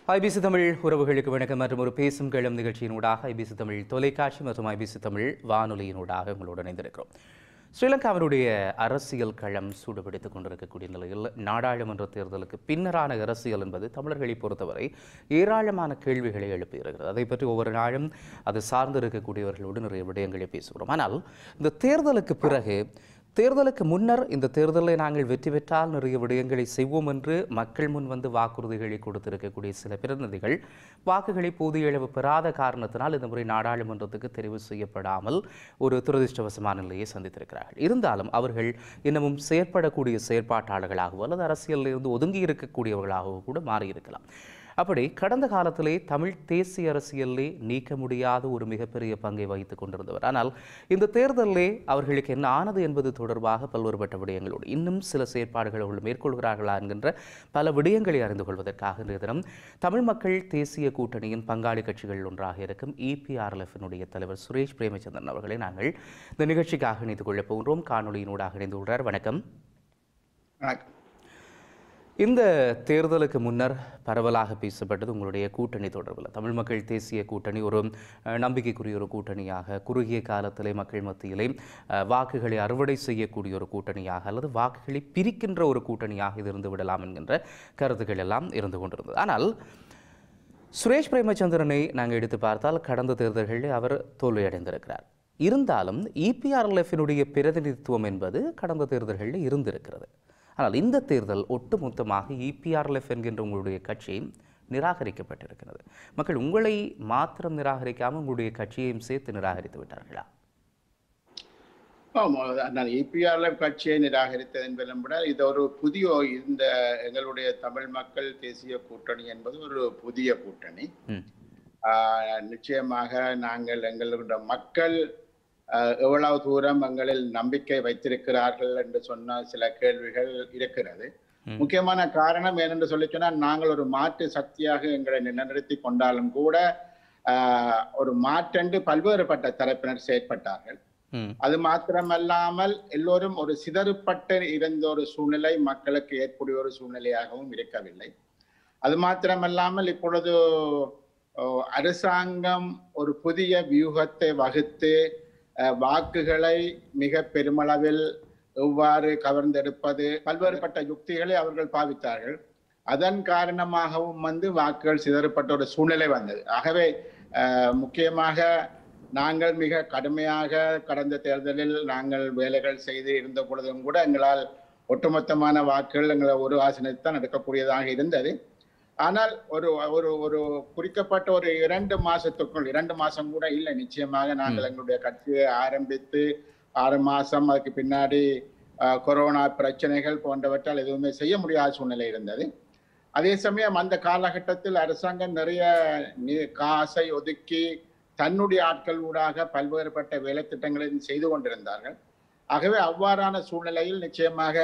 IBC Tamil உறவுகளுக்கு வணக்கம் மற்றும் ஒரு பேசும் கிளம் நிகழ்ச்சியினூடாக ஐபிசி தமிழ் தொலைக்காட்சி மற்றும் ஐபிசி தமிழ் வானொலியினூடாக உங்களோடு இணைந்திருக்கிறோம் ஸ்ரீலங்காவினுடைய அரசியல் களம் சூடுபிடித்துக் கொண்டிருக்கக்கூடிய நிலையில் நாடாளுமன்ற தேர்தலுக்கு பின்னரான அரசியல் என்பது தமிழர்களை பொறுத்தவரை ஏராளமான கேள்விகளை எழுப்பியிருக்கிறது அதை பற்றி ஒவ்வொரு நாளும் அது சார்ந்து இருக்கக்கூடியவர்களோடு நிறைய விடயங்களை பேசுகிறோம் ஆனால் இந்த தேர்தலுக்கு பிறகு தேர்தலுக்கு முன்னர் இந்த தேர்தலில் நாங்கள் வெற்றி பெற்றால் நிறைய விடயங்களை செய்வோம் என்று மக்கள் முன் வந்து வாக்குறுதிகளை கொடுத்திருக்கக்கூடிய சில பிரதிநிதிகள் வாக்குகளை போதிய அளவு பெறாத காரணத்தினால் இந்த முறை நாடாளுமன்றத்துக்கு தெரிவு செய்யப்படாமல் ஒரு துரதிருஷ்டவசமான நிலையை சந்தித்திருக்கிறார்கள் இருந்தாலும் அவர்கள் இன்னமும் செயற்படக்கூடிய செயற்பாட்டாளர்களாகவோ அல்லது அரசியலில் இருந்து ஒதுங்கி இருக்கக்கூடியவர்களாகவோ கூட மாறியிருக்கலாம் அப்படி கடந்த காலத்திலே தமிழ் தேசிய அரசியலிலே நீக்க முடியாத ஒரு மிகப்பெரிய பங்கை வகித்துக் கொண்டிருந்தவர் ஆனால் இந்த தேர்தலிலே அவர்களுக்கு என்ன ஆனது என்பது தொடர்பாக பல்வேறுபட்ட விடயங்களோடு இன்னும் சில செயற்பாடுகள் அவர்கள் மேற்கொள்கிறார்களா என்கின்ற பல விடயங்களை அறிந்து கொள்வதற்காக இன்றைய தினம் தமிழ் மக்கள் தேசிய கூட்டணியின் பங்காளி கட்சிகள் ஒன்றாக இருக்கும் இபிஆர்எஃபினுடைய தலைவர் சுரேஷ் பிரேமச்சந்திரன் அவர்களை நாங்கள் இந்த நிகழ்ச்சிக்காக இணைத்துக் கொள்ளப் போகின்றோம் காணொலியினூடாக இணைந்து கொள்கிறார் வணக்கம் வணக்கம் இந்த தேர்தலுக்கு முன்னர் பரவலாக பேசப்பட்டது உங்களுடைய கூட்டணி தொடர்பில் தமிழ் மக்கள் தேசிய கூட்டணி ஒரு அஹ், நம்பிக்கைக்குரிய ஒரு கூட்டணியாக குறுகிய காலத்திலே மக்கள் மத்தியிலே அஹ், வாக்குகளை அறுவடை செய்யக்கூடிய ஒரு கூட்டணியாக அல்லது வாக்குகளை பிரிக்கின்ற ஒரு கூட்டணியாக இது இருந்து விடலாம் என்கின்ற கருத்துக்கள் எல்லாம் இருந்து கொண்டிருந்தது ஆனால் சுரேஷ் பிரேமச்சந்திரனை நாங்கள் எடுத்து பார்த்தால் கடந்த தேர்தல்களில் அவர் தோல்வியடைந்திருக்கிறார் இருந்தாலும் இபிஆர்எல்எஃபினுடைய பிரதிநிதித்துவம் என்பது கடந்த தேர்தல்களில் இருந்திருக்கிறது ஆனால் இந்த தேர்தல் ஒட்டுமொத்தமாக இபிஆர்எல்எஃப் என்கின்ற உங்களுடைய கட்சி நிராகரிக்கப்பட்டிருக்கிறது மக்கள் உங்களை மாத்திரம் நிராகரிக்காமல் உங்களுடைய கட்சியையும் சேர்த்து நிராகரித்து விட்டார்களா ஆமா, நான் இபிஆர்ல கட்சியை நிராகரித்தது என்பதை விட இது ஒரு புதிய இந்த எங்களுடைய தமிழ் மக்கள் தேசிய கூட்டணி என்பது ஒரு புதிய கூட்டணி ம் ஆஹ், நிச்சயமாக நாங்கள் எங்களுடைய மக்கள் ஆஹ், எவ்வளவு தூரம் எங்களில் நம்பிக்கை வைத்திருக்கிறார்கள் என்று சொன்ன சில கேள்விகள் இருக்கிறது ம். முக்கியமான காரணம் ஏனென்று சொல்லி சொன்னால் நாங்கள் ஒரு மாற்று சக்தியாக எங்களை நிலைநிறுத்தி கொண்டாலும் கூட ஆஹ், ஒரு மாற்றென்று பல்வேறுபட்ட தரப்பினர் செயற்பட்டார்கள் ம் அது மாத்திரமல்லாமல் எல்லோரும் ஒரு சிதறுப்பட்டு இருந்த ஒரு சூழ்நிலை மக்களுக்கு ஏற்புடைய ஒரு சூழ்நிலையாகவும் இருக்கவில்லை அது மாத்திரமல்லாமல் இப்பொழுது ஓ, அரசாங்கம் ஒரு புதிய வியூகத்தை வகுத்து அஹ், வாக்குகளை மிக பெருமளவில் எவ்வாறு கவர்ந்தெடுப்பது பல்வேறுபட்ட யுக்திகளை அவர்கள் பாவித்தார்கள் அதன் காரணமாகவும் வந்து வாக்குகள் சிதறப்பட்ட ஒரு சூழ்நிலை வந்தது ஆகவே அஹ், முக்கியமாக நாங்கள் மிக கடுமையாக கடந்த தேர்தலில் நாங்கள் வேலைகள் செய்து இருந்த பொழுதும் கூட எங்களால் ஒட்டுமொத்தமான வாக்குகள் எங்களை ஒரு ஆசனத்தான் எடுக்கக்கூடியதாக இருந்தது ஆனால் ஒரு ஒரு ஒரு குறிக்கப்பட்ட ஒரு இரண்டு மாசத்துக்குள் இரண்டு மாசம் கூட இல்லை நிச்சயமாக நாங்கள் எங்களுடைய கட்சியை ஆரம்பித்து ஆறு மாசம் அதுக்கு பின்னாடி அஹ், கொரோனா பிரச்சனைகள் போன்றவற்றால் எதுவுமே செய்ய முடியாத சூழ்நிலை இருந்தது அதே சமயம் அந்த காலகட்டத்தில் அரசாங்கம் நிறைய நி- காசை ஒதுக்கி தன்னுடைய ஆட்கள் ஊடாக பல்வேறுபட்ட வேலை திட்டங்களை செய்து கொண்டிருந்தார்கள் ஆகவே அவ்வாறான சூழ்நிலையில் நிச்சயமாக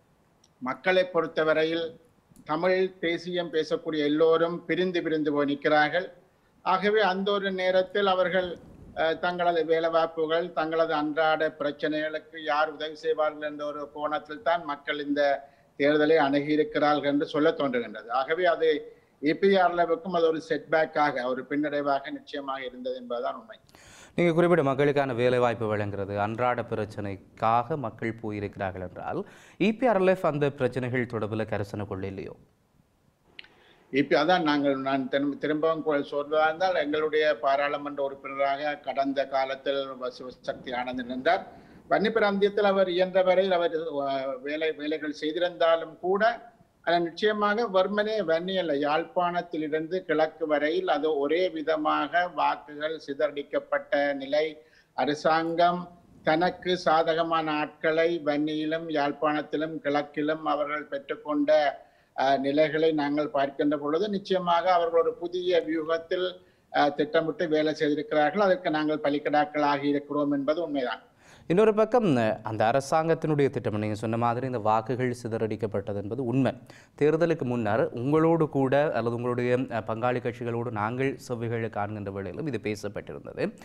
மக்களை பொறுத்தவரையில் தமிழ் தேசியம் பேசக்கூடிய எல்லோரும் பிரிந்து பிரிந்து போய் நிற்கிறார்கள் ஆகவே அந்த ஒரு நேரத்தில் அவர்கள் அஹ், தங்களது வேலைவாய்ப்புகள் தங்களது அன்றாட பிரச்சனைகளுக்கு யார் உதவி செய்வார்கள் என்ற ஒரு கோணத்தில் தான் மக்கள் இந்த தேர்தலை அணுகியிருக்கிறார்கள் என்று சொல்ல தோன்றுகின்றது ஆகவே அது இபிஆர்லவுக்கும் அது ஒரு செட்பேக்காக ஒரு பின்னடைவாக நிச்சயமாக இருந்தது என்பதுதான் உண்மை நீங்கள் குறிப்பிட்ட மக்களுக்கான வேலைவாய்ப்பு வழங்குறது அன்றாட பிரச்சனைக்காக மக்கள் போயிருக்கிறார்கள் என்றால் இபிஆர்எல்எஃப் அந்த பிரச்சனைகள் தொடர்பில் கரிசனை கொள்ள இல்லையோ இப்ப அதான் நாங்கள் நான் திரும்ப திரும்பவும் கொ- சொல்வதா இருந்தால் எங்களுடைய பாராளுமன்ற உறுப்பினராக கடந்த காலத்தில் வ- சிவசக்தி ஆனந்தன் இருந்தார் வன்னிப்பிராந்தியத்தில் அவர் இயன்ற வரையில் அவர் அஹ், வேலை வேலைகள் செய்திருந்தாலும் கூட அது நிச்சயமாக வர்மனே வன்னியல்ல யாழ்ப்பாணத்திலிருந்து கிழக்கு வரையில் அது ஒரே விதமாக வாக்குகள் சிதறடிக்கப்பட்ட நிலை அரசாங்கம் தனக்கு சாதகமான ஆட்களை வன்னியிலும் யாழ்ப்பாணத்திலும் கிழக்கிலும் அவர்கள் பெற்றுக்கொண்ட அஹ், நிலைகளை நாங்கள் பார்க்கின்ற பொழுது நிச்சயமாக அவர்கள் ஒரு புதிய வியூகத்தில் அஹ், திட்டமிட்டு வேலை செய்திருக்கிறார்கள் அதற்கு நாங்கள் பலிக்கடாக்கள் ஆகி இருக்கிறோம் என்பது உண்மைதான் இன்னொரு பக்கம் அந்த அரசாங்கத்தினுடைய திட்டம் நீங்கள் சொன்ன மாதிரி இந்த வாக்குகள் சிதறடிக்கப்பட்டது என்பது உண்மை தேர்தலுக்கு முன்னர் உங்களோடு கூட அல்லது உங்களுடைய அஹ், பங்காளி கட்சிகளோடு நாங்கள் செவ்விகளை காண்கின்ற வேளையிலும் இது பேசப்பட்டிருந்தது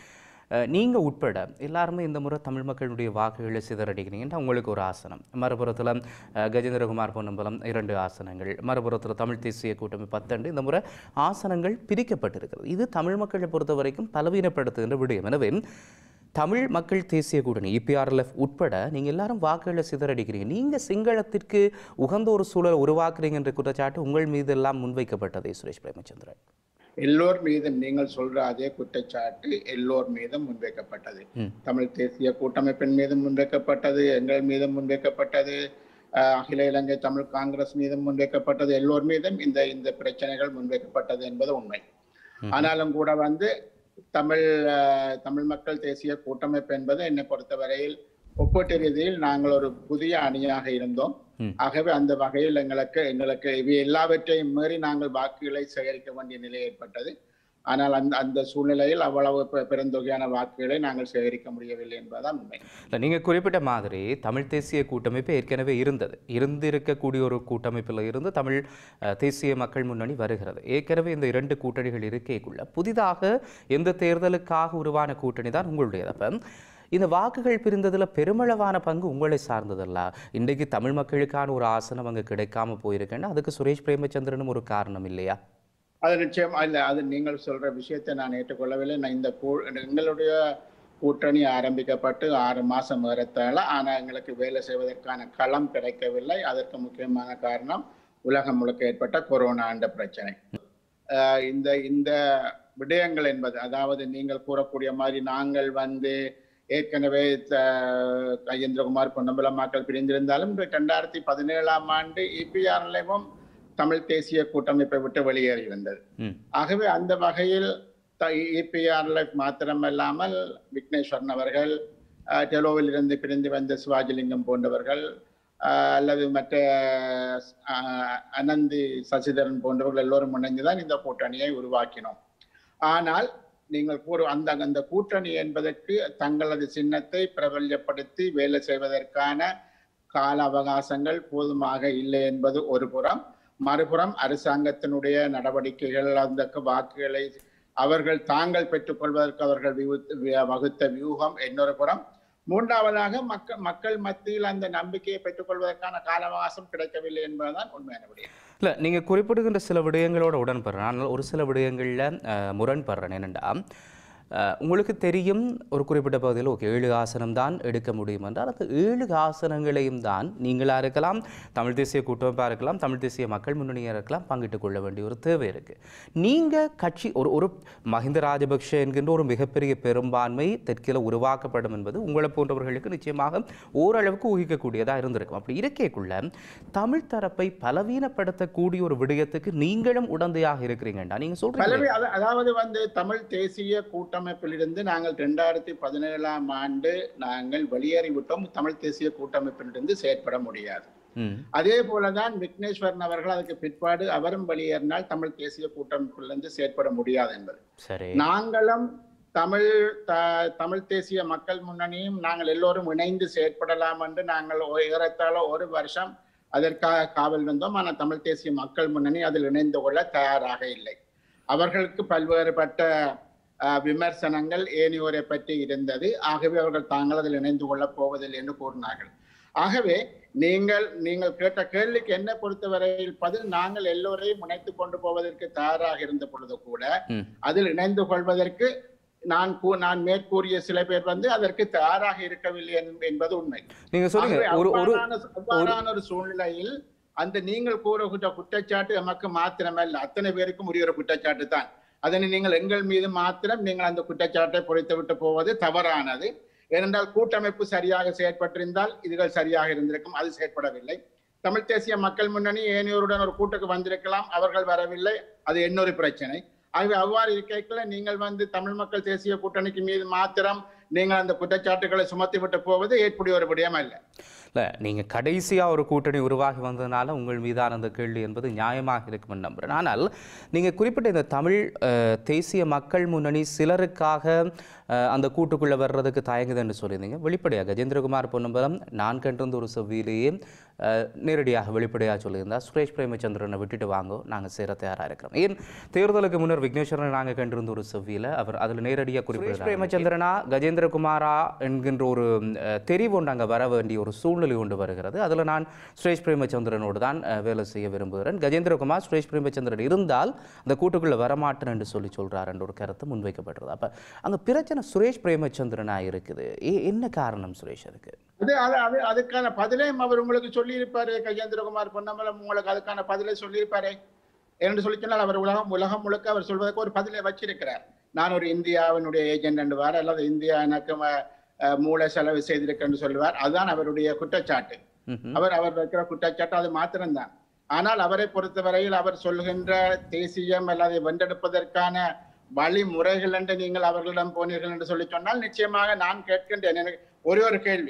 அஹ், நீங்க உட்பட எல்லாருமே இந்த முறை தமிழ் மக்களுடைய வாக்குகளை சிதறடிக்கிறீங்கன்னா உங்களுக்கு ஒரு ஆசனம் மறுபுறத்தில் அஹ், கஜேந்திரகுமார் பொன்னம்பலம் இரண்டு ஆசனங்கள் மறுபுறத்தில் தமிழ் தேசிய கூட்டமை பத்தண்டு இந்த முறை ஆசனங்கள் பிரிக்கப்பட்டிருக்கிறது இது தமிழ் மக்களை பொறுத்த வரைக்கும் பலவீனப்படுத்துகின்ற விடயம் எனவே தமிழ் மக்கள் தேசிய கூட்டணி இபிஆர்எல்எஃப் உட்பட நீங்க எல்லாரும் வாக்குகளை சிதறடிக்கிறீங்க நீங்க சிங்களத்திற்கு உகந்த ஒரு சூழலை உருவாக்குறீங்க என்ற குற்றச்சாட்டு உங்கள் மீது எல்லாம் முன்வைக்கப்பட்டதே சுரேஷ் பிரேமச்சந்திரன் எல்லோர் மீதும் நீங்கள் சொல்ற அதே குற்றச்சாட்டு எல்லோர் மீதும் முன்வைக்கப்பட்டது ம். தமிழ் தேசிய கூட்டமைப்பின் மீதும் முன்வைக்கப்பட்டது எங்கள் மீதும் முன்வைக்கப்பட்டது அஹ், அகில இலங்கை தமிழ் காங்கிரஸ் மீதும் முன்வைக்கப்பட்டது எல்லோர் மீதும் இந்த இந்த பிரச்சனைகள் முன்வைக்கப்பட்டது என்பது உண்மை ஆனாலும் கூட வந்து தமிழ் அஹ், தமிழ் மக்கள் தேசிய கூட்டமைப்பு என்பது என்னை பொறுத்தவரையில் ஒப்பீட்டு ரீதியில் நாங்கள் ஒரு புதிய அணியாக இருந்தோம் ம். ஆகவே அந்த வகையில் எங்களுக்கு எங்களுக்கு இவை எல்லாவற்றையும் மீறி நாங்கள் வாக்குகளை சேகரிக்க வேண்டிய நிலை ஏற்பட்டது ஆனால் அந்த அந்த சூழ்நிலையில் அவ்வளவு பெ- பெருந்தொகையான வாக்குகளை நாங்கள் சேகரிக்க முடியவில்லை என்பதுதான் உண்மை இல்லை நீங்கள் குறிப்பிட்ட மாதிரி தமிழ் தேசிய கூட்டமைப்பு ஏற்கனவே இருந்தது இருந்திருக்கக்கூடிய ஒரு கூட்டமைப்பில் இருந்து தமிழ் அஹ், தேசிய மக்கள் முன்னணி வருகிறது ஏற்கனவே இந்த இரண்டு கூட்டணிகள் இருக்கைக்குள்ள புதிதாக எந்த தேர்தலுக்காக உருவான கூட்டணி தான் உங்களுடையது அப்போ இந்த வாக்குகள் பிரிந்ததில் பெருமளவான பங்கு உங்களை சார்ந்ததல்ல இன்றைக்கு தமிழ் மக்களுக்கான ஒரு ஆசனம் அங்கே கிடைக்காம போயிருக்கேன்னா அதுக்கு சுரேஷ் பிரேமச்சந்திரனும் ஒரு காரணம் இல்லையா அது நிச்சயம் இல்ல அது நீங்கள் சொல்ற விஷயத்தை நான் ஏற்றுக்கொள்ளவில்லை நான் இந்த கூ- எங்களுடைய கூட்டணி ஆரம்பிக்கப்பட்டு ஆறு மாசம் ஏறத்தாழ ஆனா எங்களுக்கு வேலை செய்வதற்கான களம் கிடைக்கவில்லை அதற்கு முக்கியமான காரணம் உலகம் முழுக்க ஏற்பட்ட கொரோனா என்ற பிரச்சனை ஆஹ் இந்த இந்த விடயங்கள் என்பது அதாவது நீங்கள் கூறக்கூடிய மாதிரி நாங்கள் வந்து ஏற்கனவே த- கஜேந்திரகுமார் பொன்னம்பலமாக்கள் பிரிந்திருந்தாலும் ரெண்டாயிரத்தி பதினேழாம் ஆண்டு இபிஆர்லையும் தமிழ் தேசிய கூட்டமைப்பை விட்டு வெளியேறியிருந்தது ம் ஆகவே அந்த வகையில் இபிஆர்ல மாத்திரமல்லாமல் விக்னேஸ்வரன் அவர்கள் அஹ், டெலோவில் இருந்து பிரிந்து வந்த சிவாஜிலிங்கம் போன்றவர்கள் அஹ், அல்லது மற்ற அஹ், அனந்தி சசிதரன் போன்றவர்கள் எல்லோரும் இணைந்துதான் இந்த கூட்டணியை உருவாக்கினோம் ஆனால் நீங்கள் கூறு அந்த அந்த கூட்டணி என்பதற்கு தங்களது சின்னத்தை பிரபல்யப்படுத்தி வேலை செய்வதற்கான கால அவகாசங்கள் போதுமாக இல்லை என்பது ஒரு புறம் மறுபுறம் அரசாங்கத்தினுடைய நடவடிக்கைகள் அந்த வாக்குகளை அவர்கள் தாங்கள் பெற்றுக்கொள்வதற்கு அவர்கள் விவு- வி- வகுத்த வியூகம் இன்னொரு புறம் மூன்றாவதாக மக்கள் மக்கள் மத்தியில் அந்த நம்பிக்கையை பெற்றுக்கொள்வதற்கான கால அவகாசம் கிடைக்கவில்லை என்பதுதான் உண்மையான விடயம் இல்லை நீங்கள் குறிப்பிடுகின்ற சில விடயங்களோட உடன்படுறேன் ஆனால் ஒரு சில விடயங்களில் முரண்படுறேன் என்னென்னா உங்களுக்கு தெரியும் ஒரு குறிப்பிட்ட பகுதியில் ஓகே ஏழு ஆசனம் தான் எடுக்க முடியும் என்றால் அந்த ஏழு ஆசனங்களையும் தான் நீங்களாக இருக்கலாம் தமிழ் தேசிய கூட்டமைப்பாக இருக்கலாம் தமிழ் தேசிய மக்கள் முன்னணியாக இருக்கலாம் பங்கிட்டுக் கொள்ள வேண்டிய ஒரு தேவை இருக்குது நீங்கள் கட்சி ஒரு ஒரு மஹிந்த ராஜபக்ஷ என்கின்ற ஒரு மிகப்பெரிய பெரும்பான்மை தெற்கில் உருவாக்கப்படும் என்பது உங்களை போன்றவர்களுக்கு நிச்சயமாக ஓரளவுக்கு ஊகிக்கக்கூடியதாக இருந்திருக்கும் அப்படி இருக்கைக்குள்ள தமிழ் தரப்பை பலவீனப்படுத்தக்கூடிய ஒரு விடயத்துக்கு நீங்களும் உடந்தையாக இருக்கிறீங்கடா நீங்க சொல்றீங்க பலவே அதா- அதாவது வந்து தமிழ் தேசிய கூட்டமைப்பிலிருந்து நாங்கள் ரெண்டாயிரத்தி பதினேழாம் ஆண்டு நாங்கள் வெளியேறிவிட்டோம் தமிழ் தேசிய கூட்டமைப்பிலிருந்து செயற்பட முடியாது ம் அதே போலதான் விக்னேஸ்வரன் அவர்கள் அதுக்கு பிற்பாடு அவரும் வெளியேறினால் தமிழ் தேசிய கூட்டமைப்பிலிருந்து செயற்பட முடியாது என்பது சரி நாங்களும் தமிழ் த- தமிழ் தேசிய மக்கள் முன்னணியும் நாங்கள் எல்லோரும் இணைந்து செயற்படலாம் என்று நாங்கள் ஒ- ஏறத்தாழ ஒரு வருஷம் அதற்காக காவல் வந்தோம் ஆனால் தமிழ் தேசிய மக்கள் முன்னணி அதில் இணைந்து கொள்ள தயாராக இல்லை அவர்களுக்கு பல்வேறுபட்ட அஹ், விமர்சனங்கள் ஏனையோரை பற்றி இருந்தது ஆகவே அவர்கள் தாங்கள் அதில் இணைந்து கொள்ளப் போவதில்லை என்று கூறினார்கள் ஆகவே நீங்கள் நீங்கள் கேட்ட கேள்விக்கு என்ன பொறுத்தவரையில் பதில் நாங்கள் எல்லோரையும் இணைத்துக் கொண்டு போவதற்கு தயாராக இருந்த பொழுது கூட ம். அதில் இணைந்து கொள்வதற்கு நான் கூ- நான் மேற்கூறிய சில பேர் வந்து அதற்கு தயாராக இருக்கவில்லை என்ப- என்பது உண்மை நீங்க சொல்லுங்க ஆகவே ஒரு ஒரு அவ்வாறான அவ்வாறான ஒரு சூழ்நிலையில் அந்த நீங்கள் கூறுகின்ற குற்றச்சாட்டு நமக்கு மாத்திரமல்ல அத்தனை பேருக்கும் உரிய ஒரு குற்றச்சாட்டு தான் அதனை நீங்கள் எங்கள் மீது மாத்திரம் நீங்கள் அந்த குற்றச்சாட்டை பொறித்து விட்டு போவது தவறானது ஏனென்றால் கூட்டமைப்பு சரியாக செயற்பட்டிருந்தால் இதுகள் சரியாக இருந்திருக்கும் அது செயற்படவில்லை தமிழ் தேசிய மக்கள் முன்னணி ஏனையோருடன் ஒரு கூட்டுக்கு வந்திருக்கலாம் அவர்கள் வரவில்லை அது இன்னொரு பிரச்சனை ஆகவே அவ்வாறு இருக்கைக்குள்ள நீங்கள் வந்து தமிழ் மக்கள் தேசிய கூட்டணிக்கு மீது மாத்திரம் நீங்கள் அந்த குற்றச்சாட்டுகளை சுமத்தி விட்டு போவது ஏற்புடைய ஒரு விடயம் அல்ல இல்லை நீங்கள் கடைசியாக ஒரு கூட்டணி உருவாகி வந்ததுனால உங்கள் மீதான அந்த கேள்வி என்பது நியாயமாக இருக்கும்னு நம்புகிறேன் ஆனால் நீங்கள் குறிப்பிட்ட இந்த தமிழ் அஹ், தேசிய மக்கள் முன்னணி சிலருக்காக அஹ், அந்த கூட்டுக்குள்ளே வர்றதுக்கு தயங்குதுன்னு சொல்லியிருந்தீங்க வெளிப்படையாக கஜேந்திரகுமார் பொன்னம்பலம் நான் கண்டிருந்த ஒரு செவ்வியிலேயே அஹ், நேரடியாக வெளிப்படையாக சொல்லியிருந்தார் சுரேஷ் பிரேமச்சந்திரனை விட்டுட்டு வாங்கோ நாங்கள் சேர தயாராக இருக்கிறோம் ஏன் தேர்தலுக்கு முன்னர் விக்னேஸ்வரனை நாங்கள் கண்டிருந்த ஒரு செவ்வியில் அவர் அதில் நேரடியாக குறிப்பிட்டார் பிரேமச்சந்திரனா கஜேந்திரகுமாரா என்கின்ற ஒரு அஹ், தெரிவு ஒன்று அங்கே வர வேண்டிய ஒரு சூழ்நிலை கொண்டு வருகிறது அதில் நான் சுரேஷ் பிரேமச்சந்திரனோடு தான் அஹ், வேலை செய்ய விரும்புகிறேன் கஜேந்திரகுமார் சுரேஷ் பிரேமச்சந்திரன் இருந்தால் அந்த கூட்டுக்குள்ளே வரமாட்டேன் என்று சொல்லி சொல்கிறார் என்ற ஒரு கருத்து முன்வைக்கப்படுறது அப்போ அங்கே பிரச்சனை சுரேஷ் பிரேமச்சந்திரனா இருக்குது ஏ- என்ன காரணம் சுரேஷ் அதுக்கு அது அது அது அதுக்கான பதிலையும் அவர் உங்களுக்கு சொல்லியிருப்பாரு கஜேந்திரகுமார் பொன்னம்பலம் உங்களுக்கு அதுக்கான பதிலை சொல்லியிருப்பாரு என்று சொல்லி சொன்னால் அவர் உலகம் உலகம் முழுக்க அவர் சொல்வதற்கு ஒரு பதிலை வச்சிருக்கிறார் நான் ஒரு இந்தியாவினுடைய ஏஜென்ட் என்றுவார் அல்லது இந்தியா எனக்கு ம- அஹ் மூளை செலவு செய்திருக்கேன்னு சொல்லுவார் அதுதான் அவருடைய குற்றச்சாட்டு ம்ஹும். அவர் அவர் வைக்கிற குற்றச்சாட்டு அது மாத்திரம்தான் ஆனால் அவரை பொறுத்தவரையில் அவர் சொல்கின்ற தேசியம் அல்லது வென்றெடுப்பதற்கான வழிமுறைகள் என்று நீங்கள் அவர்களிடம் போனீர்கள் என்று சொல்லி சொன்னால் நிச்சயமாக நான் கேட்கின்றேன் எனக்கு ஒரே ஒரு கேள்வி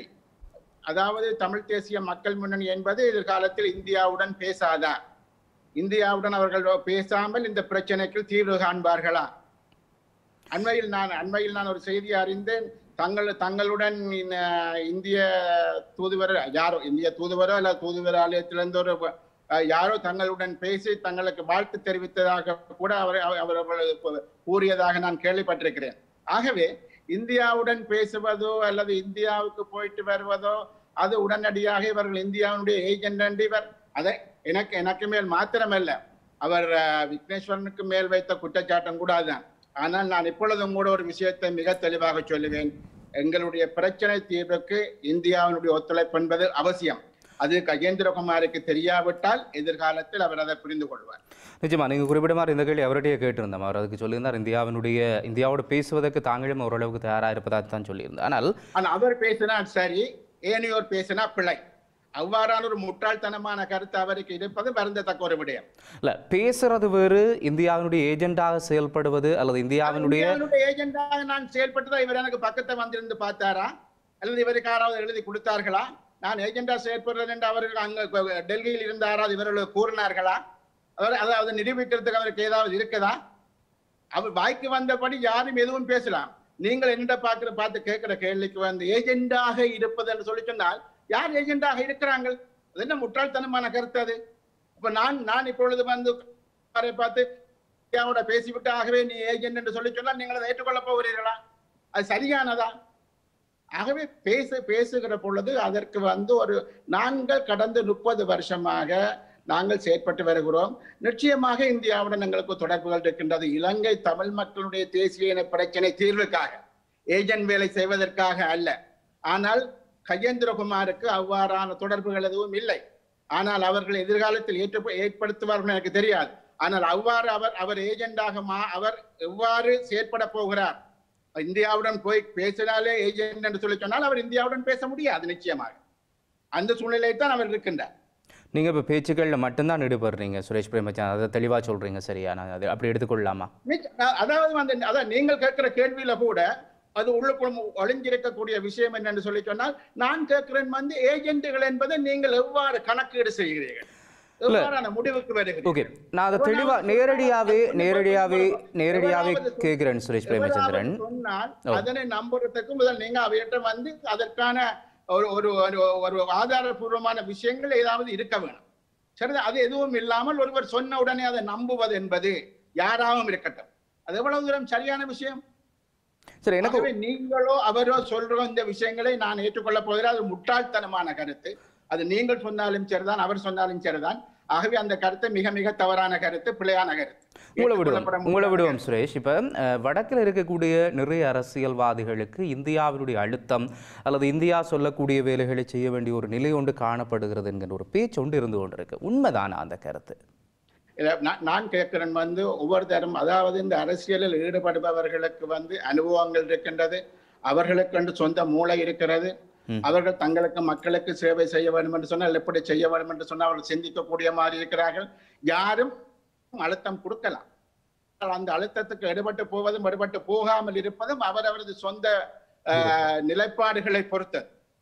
அதாவது தமிழ் தேசிய மக்கள் முன்னணி என்பது எதிர்காலத்தில் இந்தியாவுடன் பேசாதா இந்தியாவுடன் அவர்கள் பேசாமல் இந்த பிரச்சனைக்கு தீர்வு காண்பார்களா அண்மையில் நான் அண்மையில் நான் ஒரு செய்தி அறிந்தேன் தங்கள் தங்களுடன் இந்த இந்திய தூதுவர் யாரோ இந்திய தூதுவரோ அல்ல தூதுவர் ஆலயத்திலிருந்து ஒரு அஹ், யாரோ தங்களுடன் பேசி தங்களுக்கு வாழ்த்து தெரிவித்ததாக கூட அவர் அவர் அவர் அவர்கள் கூறியதாக நான் கேள்விப்பட்டிருக்கிறேன் ஆகவே இந்தியாவுடன் பேசுவதோ அல்லது இந்தியாவுக்கு போயிட்டு வருவதோ அது உடனடியாக இவர்கள் இந்தியாவுடைய ஏஜென்ட் என்று இவர் அதை எனக்கு எனக்கு மேல் மாத்திரமல்ல அவர் அஹ், விக்னேஸ்வரனுக்கு மேல் வைத்த குற்றச்சாட்டம் கூட அதுதான் ஆனால் நான் இப்பொழுதும் கூட ஒரு விஷயத்தை மிக தெளிவாக சொல்லுவேன் எங்களுடைய பிரச்சனை தீர்வுக்கு இந்தியாவினுடைய ஒத்துழைப்பு என்பது அவசியம் அது கஜேந்திரகுமாருக்கு தெரியாவிட்டால் எதிர்காலத்தில் அவர் அதை புரிந்து கொள்வார் நிச்சயமா நீங்கள் குறிப்பிட்ட மாதிரி இந்த கேள்வி அவர்கிட்டயே கேட்டிருந்தோம் அவர் அதுக்கு சொல்லியிருந்தார் இந்தியாவினுடைய இந்தியாவோடு பேசுவதற்கு தாங்களும் ஓரளவுக்கு தயாராக இருப்பதாக தான் சொல்லியிருந்தார் ஆனால் ஆனால் அவர் பேசினால் சரி ஏனையோர் பேசினா பிழை அவ்வாறான ஒரு முட்டாள்தனமான கருத்து அவருக்கு இருப்பது வருந்தத்தக்க ஒரு விடயம் இல்ல பேசுறது வேறு இந்தியாவினுடைய ஏஜெண்டாக செயல்படுவது அல்லது இந்தியாவினுடைய இந்தியாவுடைய ஏஜெண்டாக நான் செயல்பட்டுதான் இவர் எனக்கு பக்கத்தை வந்திருந்து பார்த்தாரா அல்லது இவருக்கு யாராவது எழுதி கொடுத்தார்களா நான் ஏஜெண்டா செயல்படுறேன் என்று அவர்கள் அங்க டெல்லியில் இருந்த யாராவது இவர்களுக்கு கூறினார்களா அவர் அதாவது நிரூபிக்கிறதுக்கு அவருக்கு ஏதாவது இருக்குதா அவர் வாய்க்கு வந்தபடி யாரும் எதுவும் பேசலாம் நீங்கள் என்ன பார்க்கிற பார்த்து கேட்கிற கேள்விக்கு வந்து ஏஜெண்டாக இருப்பது என்று சொல்லி சொன்னால் யார் ஏஜெண்டாக இருக்கிறாங்க அது என்ன முட்டாள்தனமான கருத்து அது இப்ப நான் நான் இப்பொழுது வந்து அவரை பார்த்து இந்தியாவோட பேசிவிட்டு ஆகவே நீ ஏஜென்ட் என்று சொல்லி சொன்னால் நீங்கள் அதை ஏற்றுக்கொள்ள போகிறீர்களா அது சரியானதா ஆகவே பேச பேசுகிற பொழுது அதற்கு வந்து ஒரு நாங்கள் கடந்த முப்பது வருஷமாக நாங்கள் செயற்பட்டு வருகிறோம் நிச்சயமாக இந்தியாவுடன் எங்களுக்கு தொடர்புகள் இருக்கின்றது இலங்கை தமிழ் மக்களுடைய தேசிய இன பிரச்சனை தீர்வுக்காக ஏஜென்ட் வேலை செய்வதற்காக அல்ல ஆனால் கஜேந்திரகுமாருக்கு அவ்வாறான தொடர்புகள் எதுவும் இல்லை ஆனால் அவர்கள் எதிர்காலத்தில் ஏற்று ஏற்படுத்துவார்கள் எனக்கு தெரியாது ஆனால் அவ்வாறு அவர் அவர் ஏஜெண்டாக மா அவர் எவ்வாறு செயற்பட போகிறார் இந்தியாவுடன் போய் பேசினாலே ஏஜென்ட் என்று சொல்லி சொன்னால் அவர் இந்தியாவுடன் பேச முடியாது நிச்சயமாக அந்த சூழ்நிலையில் தான் அவர் இருக்கின்றார் நீங்க இப்ப பேச்சுக்கள்ல மட்டும்தான் ஈடுபடுறீங்க சுரேஷ் பிரேமச்சந்திரன் அதை தெளிவா சொல்றீங்க சரியா நான் அது அப்படி எடுத்துக்கொள்ளலாமா நிச்ச- அ- அதாவது வந்து அதான் நீங்கள் கேட்கிற கேள்வியில கூட அது உள்ளுக்குள் ஒளிஞ்சிருக்கக்கூடிய விஷயம் என்னன்னு சொல்லி சொன்னால் நான் கேட்கிறேன் வந்து ஏஜென்ட்டுகள் என்பதை நீங்கள் எவ்வாறு கணக்கீடு செய்கிறீர்கள் எவ்வாறான முடிவுக்கு ஓகே வருகிறீர்கள் நான் அதை தெளிவா நேரடியாவே நேரடியாவே நேரடியாவே கேட்கிறேன் சுரேஷ் பிரேமச்சந்திரன் எவராவது சொன்னால் ஓ. அதனை நம்புறதுக்கு முதல் நீங்க அவர்கிட்ட வந்து அதற்கான ஒரு ஒரு ஒரு- ஒரு ஆதாரபூர்வமான விஷயங்கள் ஏதாவது இருக்க வேணும் சரி அது எதுவும் இல்லாமல் ஒருவர் சொன்ன உடனே அதை நம்புவது என்பது யாராவும் இருக்கட்டும் அது எவ்வளவு தூரம் சரியான விஷயம் சரி எனக்கு ஆகவே நீங்களோ அவரோ சொல்ற இந்த விஷயங்களை நான் ஏற்றுக்கொள்ள போகிறேன் அது முட்டாள்தனமான கருத்து அது நீங்கள் சொன்னாலும் சரிதான் அவர் சொன்னாலும் சரிதான் ஆகவே அந்த கருத்து மிக மிக தவறான கருத்து பிழையான கருத்து உங்களை விடுவோம் ஏற்றுக்கொள்ளப்பட உங்களை முடியாத விடுவோம் சுரேஷ் இப்போ வடக்கில் இருக்கக்கூடிய நிறைய அரசியல்வாதிகளுக்கு இந்தியாவினுடைய அழுத்தம் அல்லது இந்தியா சொல்லக்கூடிய வேலைகளை செய்ய வேண்டிய ஒரு நிலை ஒன்று காணப்படுகிறது என்கிற ஒரு பேச்சு ஒன்று இருந்து கொண்டிருக்கு உண்மைதானா அந்த கருத்து இல்ல, நான் நான் கேட்கிறேன் வந்து ஒவ்வொருத்தரும் அதாவது இந்த அரசியலில் ஈடுபடுபவர்களுக்கு வந்து அனுபவங்கள் இருக்கின்றது அவர்களுக்கு என்று சொந்த மூளை இருக்கிறது ம். அவர்கள் தங்களுக்கு மக்களுக்கு சேவை செய்ய வேண்டும் என்று சொன்னால் எப்படி செய்ய வேண்டும் என்று சொன்னால் அவர்கள் சிந்திக்கக்கூடிய மாதிரி இருக்கிறார்கள் யாரும் அழுத்தம் கொடுக்கலாம் ஆனால் அந்த அழுத்தத்துக்கு எடுபட்டு போவதும் எடுபட்டு போகாமல் இருப்பதும் அவரவரது சொந்த அஹ், நிலைப்பாடுகளை பொறுத்தது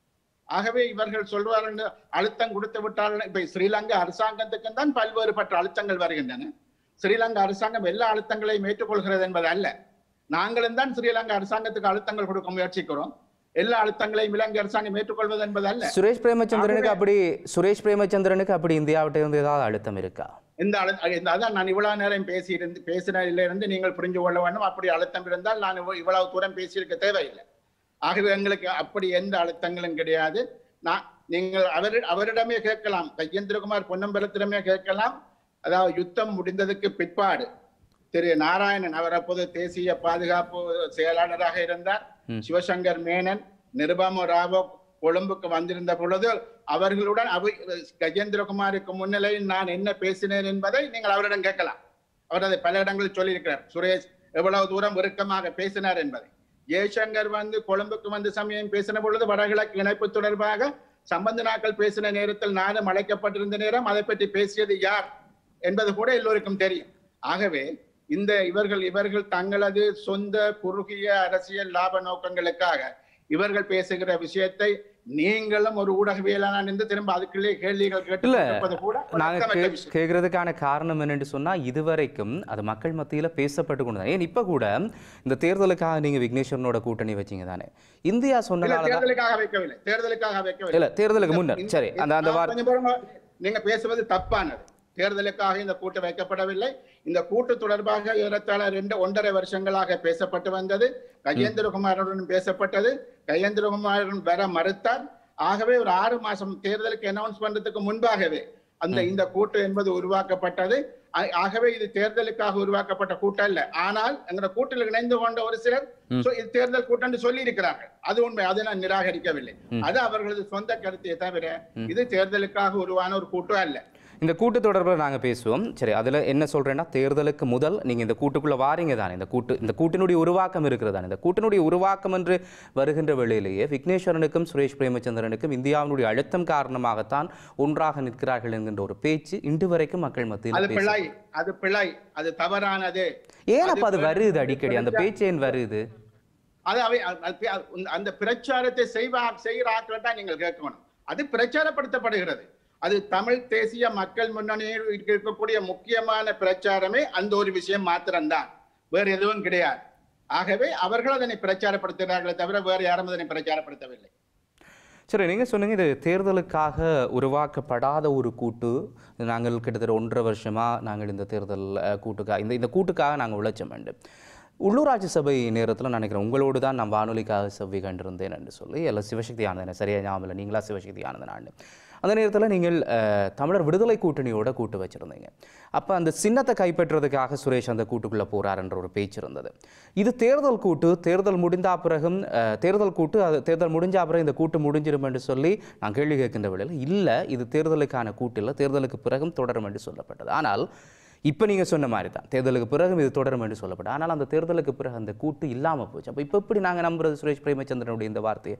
ஆகவே இவர்கள் சொல்வார்கள் அழுத்தம் கொடுத்து விட்டார்கள் இப்ப ஸ்ரீலங்கா அரசாங்கத்துக்கு தான் பல்வேறுபட்ட அழுத்தங்கள் வருகின்றன ஸ்ரீலங்கா அரசாங்கம் எல்லா அழுத்தங்களையும் ஏற்றுக்கொள்கிறது என்பது அல்ல நாங்களும் தான் ஸ்ரீலங்கா அரசாங்கத்துக்கு அழுத்தங்கள் கொடுக்க முயற்சிக்கிறோம் எல்லா அழுத்தங்களையும் இலங்கை அரசாங்கம் ஏற்றுக்கொள்வது என்பது அல்ல சுரேஷ் பிரேமச்சந்திரனுக்கு அப்படி சுரேஷ் பிரேமச்சந்திரனுக்கு அப்படி இந்தியாவிட்ட இருந்து ஏதாவது அழுத்தம் இருக்கா இந்த அழு இந்த அதான் நான் இவ்வளவு நேரம் பேசி இருந்து பேசினதில இருந்து நீங்கள் புரிஞ்சு கொள்ள வேண்டும் அப்படி அழுத்தம் இருந்தால் நான் இவ்வ- இவ்வளவு தூரம் பேசியிருக்க தேவையில்லை ஆகவே எங்களுக்கு அப்படி எந்த அழுத்தங்களும் கிடையாது நான் நீங்கள் அவர் அவரிடமே கேட்கலாம் கையேந்திரகுமார் பொன்னம்பலத்திடமே கேட்கலாம் அதாவது யுத்தம் முடிந்ததுக்கு பிற்பாடு திரு நாராயணன் அவர் அப்போது தேசிய பாதுகாப்பு செயலாளராக இருந்தார் ம். சிவசங்கர் மேனன் நிருபம ராவோ கொழும்புக்கு வந்திருந்த பொழுது அவர்களுடன் அவை கஜேந்திரகுமாருக்கு முன்னிலையில் நான் என்ன பேசினேன் என்பதை நீங்கள் அவரிடம் கேட்கலாம் அவர் அதை பல இடங்களில் சொல்லியிருக்கிறார் சுரேஷ் எவ்வளவு தூரம் இறுக்கமாக பேசினார் என்பதை ஜெய்சங்கர் வந்து கொழும்புக்கு வந்து சமயம் பேசின பொழுது வடகிழக்கு இணைப்பு தொடர்பாக சம்பந்தனாக்கள் பேசின நேரத்தில் நானும் அழைக்கப்பட்டிருந்த நேரம் அதை பற்றி பேசியது யார் என்பது கூட எல்லோருக்கும் தெரியும் ஆகவே இந்த இவர்கள் இவர்கள் தங்களது சொந்த குறுகிய அரசியல் லாப நோக்கங்களுக்காக இவர்கள் பேசுகிற விஷயத்தை நீங்களும் ஒரு ஊடகவியலாளர் இருந்து திரும்ப அதுக்குள்ளே கேள்விகள் கேட்டு இல்ல, கொண்டிருப்பது கூட ஒரு நாங்க அர்த்தமற்ற கே- விஷயம். கேட்கறதுக்கான காரணம் என்னன்னு சொன்னா இதுவரைக்கும் அது மக்கள் மத்தியில பேசப்பட்டு கொண்டு ஏன் இப்ப கூட இந்த தேர்தலுக்காக நீங்க விக்னேஸ்வரனோட கூட்டணி வச்சீங்க தானே இந்தியா இல்ல, சொன்னதால தான் தேர்தலுக்காக வைக்கவில்லை தேர்தலுக்காக வைக்கவில்லை இல்ல தேர்தலுக்கு முன்னர் இந்த- சரி அந்த அந்த நான் வார்த்தை கொஞ்சம் பொறுமை. நீங்க பேசுவது தப்பானது தேர்தலுக்காக இந்த கூட்டு வைக்கப்படவில்லை இந்த கூட்டு தொடர்பாக ஏறத்தாழ ரெண்டு ஒன்றரை வருஷங்களாக பேசப்பட்டு வந்தது கஜேந்திரகுமாருடன் பேசப்பட்டது கஜேந்திரகுமாரன் வர மறுத்தார் ஆகவே ஒரு ஆறு மாசம் தேர்தலுக்கு அனௌன்ஸ் பண்றதுக்கு முன்பாகவே அந்த இந்த கூட்டு என்பது உருவாக்கப்பட்டது ஆ- ஆகவே இது தேர்தலுக்காக உருவாக்கப்பட்ட கூட்டம் அல்ல ஆனால் எங்க கூட்டில் இணைந்து கொண்ட ஒரு சிலர் ம். so இது தேர்தல் கூட்டம் என்று சொல்லி இருக்கிறார்கள் அது உண்மை அதை நான் நிராகரிக்கவில்லை ம். அது அவர்களது சொந்த கருத்தை தவிர ம். இது தேர்தலுக்காக உருவான ஒரு கூட்டம் அல்ல இந்த கூட்டு தொடர்பில் நாங்கள் பேசுவோம் சரி அதில் என்ன சொல்கிறேன்னா தேர்தலுக்கு முதல் நீங்கள் இந்த கூட்டுக்குள்ளே வாரீங்க தானே இந்த கூட்டு இந்த கூட்டினுடைய உருவாக்கம் இருக்கிறது தானே இந்த கூட்டினுடைய உருவாக்கம் என்று வருகின்ற வேளையிலேயே விக்னேஸ்வரனுக்கும் சுரேஷ் பிரேமச்சந்திரனுக்கும் இந்தியாவினுடைய அழுத்தம் காரணமாகத்தான் ஒன்றாக நிற்கிறார்கள் என்கின்ற ஒரு பேச்சு இன்று வரைக்கும் மக்கள் அது மத்தியில் பேச பிழை அது பிழை அது தவறானது ஏன் அப்போ அது அது வருது அடிக்கடி அந்த பேச்சு ஏன் வருது அது அவை அது- அது- அது- அந்த பிரச்சாரத்தை செய்வா செய்கிற ஆட்கள் தான் நீங்கள் கேட்கணும் அது பிரச்சாரப்படுத்தப்படுகிறது அது தமிழ் தேசிய மக்கள் முன்னணியில் இருக்கக்கூடிய முக்கியமான பிரச்சாரமே அந்த ஒரு விஷயம் மாத்திரம்தான் வேறு எதுவும் கிடையாது ஆகவே அவர்கள் அதனை பிரச்சாரப்படுத்துகிறார்களே தவிர வேறு யாரும் அதனை பிரச்சாரப்படுத்தவில்லை சரி நீங்கள் சொன்னீங்க இது தேர்தலுக்காக உருவாக்கப்படாத ஒரு கூட்டு நாங்கள் கிட்டத்தட்ட ஒன்றரை வருஷமாக நாங்கள் இந்த தேர்தல் அஹ், கூட்டுக்காக இந்த இந்த கூட்டுக்காக நாங்கள் உழைச்சோம் வேண்டும் உள்ளூராட்சி சபை நேரத்தில் நினைக்கிறேன் உங்களோடு தான் நான் வானொலிக்காக செவ்வி கண்டிருந்தேன் என்று சொல்லி எல்லாம் சிவசக்தி ஆனந்தன் சரியா ஞாபகம் இல்லை நீங்களா சிவசக்தி ஆனந்தன் அந்த நேரத்தில் நீங்கள் அஹ், தமிழர் விடுதலை கூட்டணியோட கூட்டு வச்சுருந்தீங்க அப்போ அந்த சின்னத்தை கைப்பற்றுறதுக்காக சுரேஷ் அந்த கூட்டுக்குள்ளே போகிறாருன்ற ஒரு பேச்சு இருந்தது இது தேர்தல் கூட்டு தேர்தல் முடிந்தா பிறகும் அஹ், தேர்தல் கூட்டு அது தேர்தல் முடிஞ்சா பிறகு இந்த கூட்டு முடிஞ்சிடும் என்று சொல்லி நான் கேள்வி கேட்கின்ற வேளையில் இல்லை இது தேர்தலுக்கான கூட்டு இல்லை தேர்தலுக்கு பிறகும் தொடரும் என்று சொல்லப்பட்டது ஆனால் இப்போ நீங்கள் சொன்ன மாதிரி தான் தேர்தலுக்கு பிறகும் இது தொடரும் என்று சொல்லப்பட்டது ஆனால் அந்த தேர்தலுக்கு பிறகு அந்த கூட்டு இல்லாமல் போச்சு அப்போ இப்போ எப்படி நாங்கள் நம்புறது சுரேஷ் பிரேமச்சந்திரனுடைய இந்த வார்த்தையை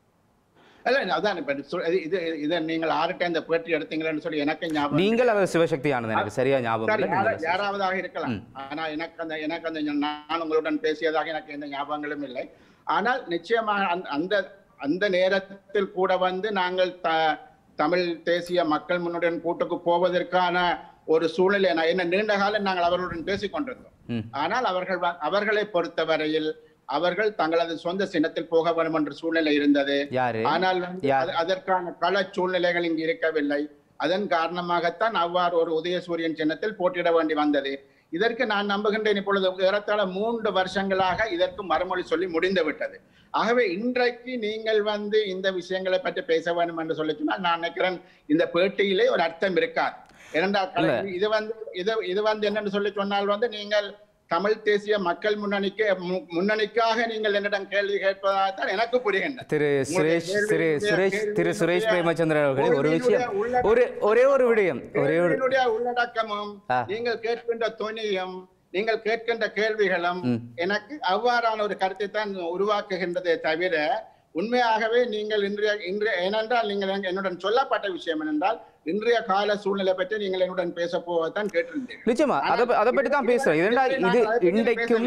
அல்ல அதான் இப்ப சொ- இது- இது இதை நீங்கள் ஆறுட்ட இந்த பேட்டி எடுத்தீங்களேன்னு சொல்லி எனக்கு ஞாபகம் நீங்கள் அவர் சிவசக்தி ஆனது எனக்கு சரியா ஞாபகம் சரி, இல்லை யாரா- நீங்கள் யாராவதாக இருக்கலாம் ஆனா எனக்கு அந்த எனக்கு அந்த நான் உங்களுடன் பேசியதாக எனக்கு எந்த ஞாபகங்களும் இல்லை ஆனால் நிச்சயமாக அந்த- அந்த அந்த நேரத்தில் கூட வந்து நாங்கள் த- தமிழ் தேசிய மக்கள் முன்னுடன் கூட்டுக்கு போவதற்கான ஒரு சூழ்நிலை நான் என்ன நீண்ட காலம் நாங்கள் அவர்களுடன் பேசிக் கொண்டிருந்தோம் ம். ஆனால் அவர்கள் வ- அவர்களை பொறுத்தவரையில் அவர்கள் தங்களது சொந்த சின்னத்தில் போக வேண்டும் என்ற சூழ்நிலை இருந்தது யாரு ஆனால் வந்து யார்? அது- அதற்கான கள சூழ்நிலைகள் இங்கு இருக்கவில்லை அதன் காரணமாகத்தான் அவ்வாறு ஒரு உதயசூரியன் சின்னத்தில் போட்டியிட வேண்டி வந்தது இதற்கு நான் நம்புகின்றேன் இப்பொழுது ஏறத்தாழ மூன்று வருஷங்களாக இதற்கு மறுமொழி சொல்லி முடிந்து விட்டது ஆகவே இன்றைக்கு நீங்கள் வந்து இந்த விஷயங்களை பற்றி பேச வேண்டும் என்று சொல்லி சொன்னால் நான் நினைக்கிறேன் இந்த பேட்டியிலே ஒரு அர்த்தம் இருக்காது இரண்டாம் கலை- இது வந்து இது இது வந்து என்னன்னு சொல்லி சொன்னால் வந்து நீங்கள் தமிழ் தேசிய மக்கள் முன்னணிக்கு மு- முன்னணிக்காக நீங்கள் என்னிடம் கேள்வி கேட்பதாகத்தான் எனக்கு புரிகின்றது திரு சுரேஷ் திரு சுரேஷ் திரு சுரேஷ் பிரேமச்சந்திரன் அவர்களே ஒரு விஷயம் கேள்வியினுடைய ஒரு ஒரே ஒரு விடயம் ஒரே ஒரு கேள்வியினுடைய உள்ளடக்கமும் ஆ. நீங்கள் கேட்கின்ற துணியும் நீங்கள் கேட்கின்ற கேள்விகளும் ம். எனக்கு அவ்வாறான ஒரு கருத்தை தான் உருவாக்குகின்றதே தவிர உண்மையாகவே நீங்கள் இன்றைய இன்றைய ஏனென்றால் நீங்கள் எனக்கு- என்னுடன் சொல்லப்பட்ட விஷயம் என்னென்றால் இன்றைய கால சூழ்நிலை பற்றி நீங்கள் என்னுடன் பேச போவதான் கேட்டிருந்தீர்கள் நிச்சயமா அதை ப- அதை பற்றி தான் பேசுறேன் இதெண்டா இது இன்றைக்கும்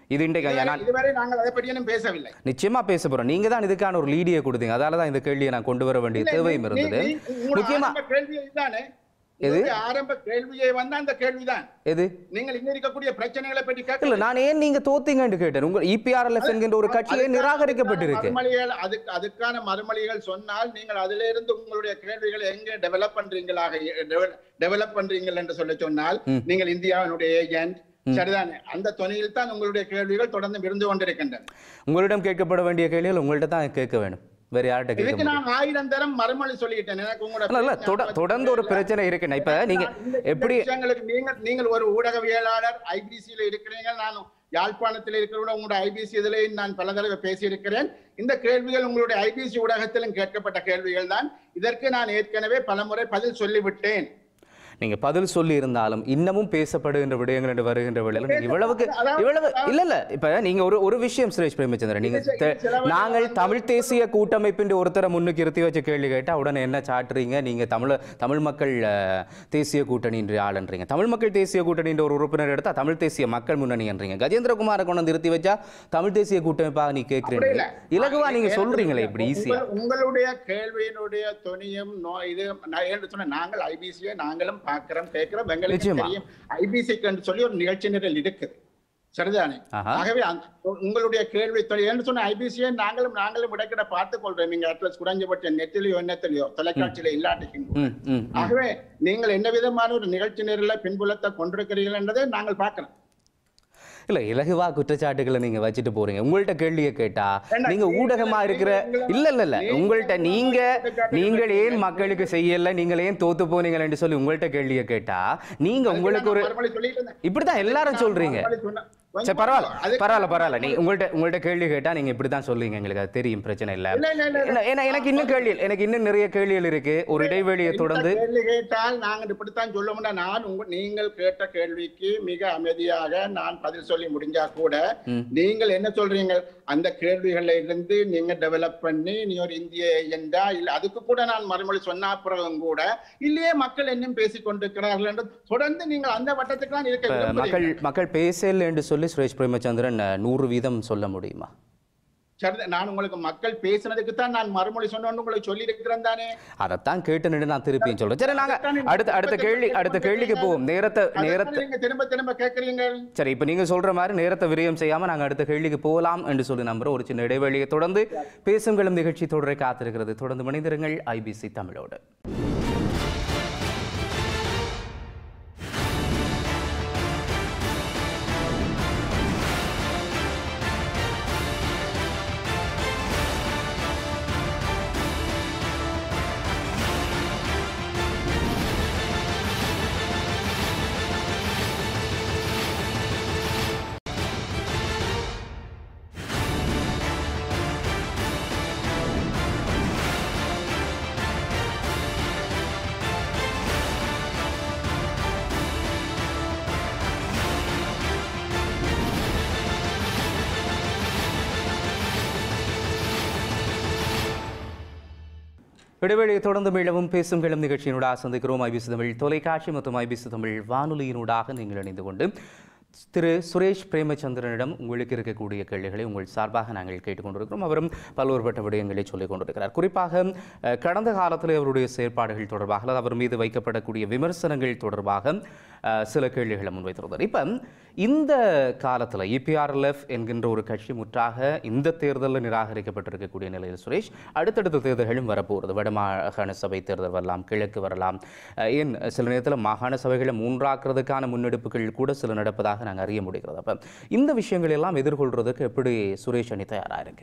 இது இன்றைக்கு ஐயா, நான் இதுவரை நாங்கள் அதை பற்றி இன்னும் பேசவில்லை நிச்சயமா பேச போறோம் நீங்க தான் இதுக்கான ஒரு லீடியை கொடுத்தீங்க அதால தான் இந்த கேள்வியை நான் கொண்டு வர வேண்டிய தேவையும் நீ- இருந்தது நீ- உங்களோட முக்கியமா ஆரம்ப கேள்வி இதுதானே உங்களுடைய ஆரம்ப கேள்வியே வந்து அந்த கேள்விதான் எது நீங்கள் இங்க இருக்கக்கூடிய பிரச்சனைகளை பற்றி இல்ல கேட்கல நான் ஏன் நீங்க தோத்தீங்கன்னு கேட்டேன் உங்க இபிஆர்எல்எஃப் என்கின்ற ஒரு கட்சியை அதுக்கான- நிராகரிக்கப்பட்டிருக்கு மறுமொழிகள் அதுக்கு அதுக்கான மறுமொழிகள் சொன்னால் நீங்கள் அதிலிருந்து இருந்து உங்களுடைய கேள்விகளை எங்க டெவலப் பண்றீங்களாக டெவலப் பண்றீங்கள் என்று சொல்ல சொன்னால் நீங்கள் இந்தியாவினுடைய ஏஜென்ட் சரிதானே அந்த துணையில் தான் உங்களுடைய கேள்விகள் தொடர்ந்து இருந்து கொண்டிருக்கின்றன உங்களிடம் கேட்கப்பட வேண்டிய கேள்விகள் உங்கள்ட்ட தான் கேட்க வேணும் வேற யார்கிட்ட கேட்க இதுக்கு முடியும் நான் ஆயிரம் தரம் மறுமொழி சொல்லிட்டேன் எனக்கு இல்ல இல்ல உங்களோட தொட- தொடர்ந்து ஒரு பிரச்சனை இருக்கு இப்ப நீங்க இந்த- இந்த எப்படி விஷயங்களுக்கு நீங்கள் நீங்கள் ஒரு ஊடகவியலாளர் ஐபிசியில இருக்கிறீங்க நான் யாழ்ப்பாணத்தில் இருக்கிற உங்களுடைய ஐபிசி இதுல நான் பல தடவை பேசியிருக்கிறேன் இந்த கேள்விகள் உங்களுடைய ஐபிசி ஊடகத்திலும் கேட்கப்பட்ட கேள்விகள் தான் இதற்கு நான் ஏற்கனவே பலமுறை பதில் சொல்லிவிட்டேன் நீங்க பதில் சொல்லி இருந்தாலும் இன்னமும் பேசப்படுகின்ற விடயங்கள் என்று வருகின்ற வேளையில நீங்க இவ்வளவுக்கு இவ்வளவு இல்ல இல்ல இப்ப நீங்க ஒரு ஒரு விஷயம் சுரேஷ் பிரேமச்சந்திரன் நீங்க இது தெ- சில வேளை நாங்கள் வந்து- தமிழ் தேசிய கூட்டமைப்பின் ஒருத்தரை முன்னுக்கு இருத்தி வச்ச கேள்வி கேட்டா உடனே என்ன சாட்டுறீங்க நீங்க தமிழ தமிழ் மக்கள் அஹ், தேசிய கூட்டணின்ற ஆளுன்றீங்க தமிழ் மக்கள் தேசிய கூட்டணின்ற ஒரு உறுப்பினர் எடுத்தா தமிழ் தேசிய மக்கள் முன்னணி என்றீங்க கஜேந்திரகுமாரை கொண்டு வந்து நிறுத்தி வச்சா தமிழ் தேசிய கூட்டமைப்பாக நீ அப்படி கேட்கிறீங்க இல்ல. இலகுவா நீங்க எனக்கு சொல்றீங்களே இப்படி ஈஸியா உங்கள்- உங்களுடைய கேள்வியினுடைய துணியும் நோ- இது நான் ஏன்னு சொன்னேன் நாங்கள் ஐபிசியை நாங்களும் பார்க்கிறோம் கேட்கிறோம் எங்களுக்கு நிச்சயமா. தெரியும் ஐபிசிக்கு சொல்லி ஒரு நிகழ்ச்சி நிரல் இருக்குது சரிதானே ஆஹா. ஆகவே அந்த- உங்களுடைய கேள்வி தொ- ஏன்னு சொன்ன ஐபிசியை நாங்களும் நாங்களும் இடைக்கிட பார்த்துக் கொள்றோம் நீங்க அட்லஸ் குறைஞ்சபட்ச நெட்டிலையோ என்னத்திலையோ தொலைக்காட்சியில இல்லாட்டிக்கும் ம் ம் ம். ஆகவே நீங்கள் என்ன விதமான ஒரு நிகழ்ச்சி நிரல பின்புலத்தை கொண்டிருக்கிறீர்கள் என்றதை நாங்கள் பார்க்கிறோம் இல்ல இலகுவா குற்றச்சாட்டுகளை நீங்க வச்சுட்டு போறீங்க உங்கள்ட்ட கேள்வியை கேட்டா ஏண்டா, நீங்க நீங்க- ஊடகமா இருக்கிற நீங்க- இல்ல இல்ல இல்ல நீங்க உங்கள்ட்ட நீங்க குற்றச்சாட்டுகளை நீங்கள் ஏன் வச்சுட்டு மக்களுக்கு செய்யல நீங்கள் ஏன் தோத்து போனீங்கன்னு சொல்லி உங்கள்ட்ட கேள்வியை கேட்டா நீங்க உங்களுக்கு ஒரு நான் மறுமொழி சொல்லிட்டு இருந்தேன். இப்படிதான் எல்லாரும் சொல்றீங்க மறுமொழி சொன்ன- சரி பரவாயில்ல அதுக்கு- பரவாயில்ல பரவாயில்ல நீ உங்கள்ட்ட உங்கள்ட்ட கேள்வி கேட்டா நீங்க இப்படிதான் சொல்லுவீங்க எங்களுக்கு அது தெரியும் பிரச்சனை இல்ல இல்ல, இல்ல, இல்ல, இல்ல. ஏன்னா- ஏன்னா எனக்கு இன்னும் கேள்வி எனக்கு இன்னும் நிறைய கேள்விகள் இருக்கு ஒரு இடைவெளியை இந்த தொடர்ந்து கேள்வி கேட்டால் நாங்கள் இப்படித்தான் சொல்லுவோம்னா நான் உங்க நீங்கள் கேட்ட கேள்விக்கு மிக அமைதியாக நான் பதில் சொல்லி முடிஞ்சா கூட ம். நீங்கள் என்ன சொல்றீங்க அந்த கேள்விகள்ல இருந்து நீங்க டெவலப் பண்ணி நீ ஒரு இந்திய ஏஜெண்டா இல்ல அதுக்கு கூட நான் மறுமொழி சொன்ன பிறகும் கூட இல்லையே மக்கள் இன்னும் பேசிக் கொண்டிருக்கிறார்கள் என்று தொடர்ந்து நீங்கள் அந்த வட்டத்துக்கு தான் இருக்க இப்ப விரும்புறீங்க. மக்கள் மக்கள் பேசல என்று சொல்லி சுரேஷ் பிரேமச்சந்திரன் அஹ், நூறு வீதம் சொல்ல முடியுமா சரி நான் உங்களுக்கு மக்கள் பேசினதுக்கு தான் நான் மறுமொழி சொன்னோன்னு உங்களுக்கு சொல்லி இருக்கிறேன் தானே அதைத்தான் கேட்டு நின்று நான் திருப்பியும் சொல்றேன் சரி நாங்க அடுத்த அடுத்த கேள்வி அடுத்த கேள்விக்கு போவோம் நேரத்தை நேரத்தை அதைத்தானே நீங்க திரும்ப திரும்ப கேட்கறீங்க சரி இப்போ நீங்க சொல்ற மாதிரி நேரத்தை விரயம் செய்யாம நாங்க அடுத்த கேள்விக்கு போகலாம் என்று சொல்லி நம்புறோம் ஒரு சின்ன இடைவெளியை தொடர்ந்து பேசும் நிகழ்ச்சி தொடரை காத்திருக்கிறது தொடர்ந்து மனிதர்கள் ஐபிசி தமிழோடு இடைவெளியை தொடர்ந்து மீளவும் பேசும் கிளம் நிகழ்ச்சியினூடாக சந்திக்கிறோம் ஐபிசி தமிழ் தொலைக்காட்சி மற்றும் ஐபிசி தமிழ் வானொலியினூடாக நீங்கள் இணைந்து கொண்டு திரு சுரேஷ் பிரேமச்சந்திரனிடம் உங்களுக்கு இருக்கக்கூடிய கேள்விகளை உங்கள் சார்பாக நாங்கள் கேட்டுக்கொண்டிருக்கிறோம் அவரும் பல்வேறுபட்ட விடயங்களை சொல்லிக் கொண்டிருக்கிறார் குறிப்பாக அஹ், கடந்த காலத்தில் அவருடைய செயற்பாடுகள் தொடர்பாக அல்லது அவர் மீது வைக்கப்படக்கூடிய விமர்சனங்கள் தொடர்பாக அஹ், சில கேள்விகளை முன்வைத்திருந்தார் இப்போ இந்த காலத்தில் இபிஆர்எல்எஃப் என்கின்ற ஒரு கட்சி முற்றாக இந்த தேர்தலில் நிராகரிக்கப்பட்டிருக்கக்கூடிய நிலையில் சுரேஷ் அடுத்தடுத்த தேர்தல்களும் வரப்போகிறது வடமாகாண சபை தேர்தல் வரலாம் கிழக்கு வரலாம் அஹ், ஏன் சில நேரத்தில் மாகாண சபைகளை மூன்றாக்குறதுக்கான முன்னெடுப்புகள் கூட சில நடப்பதாக நாங்கள் அறிய முடிகிறது அப்போ இந்த விஷயங்கள் எல்லாம் எதிர்கொள்றதுக்கு எப்படி சுரேஷ் அணி தயாராக இருக்கு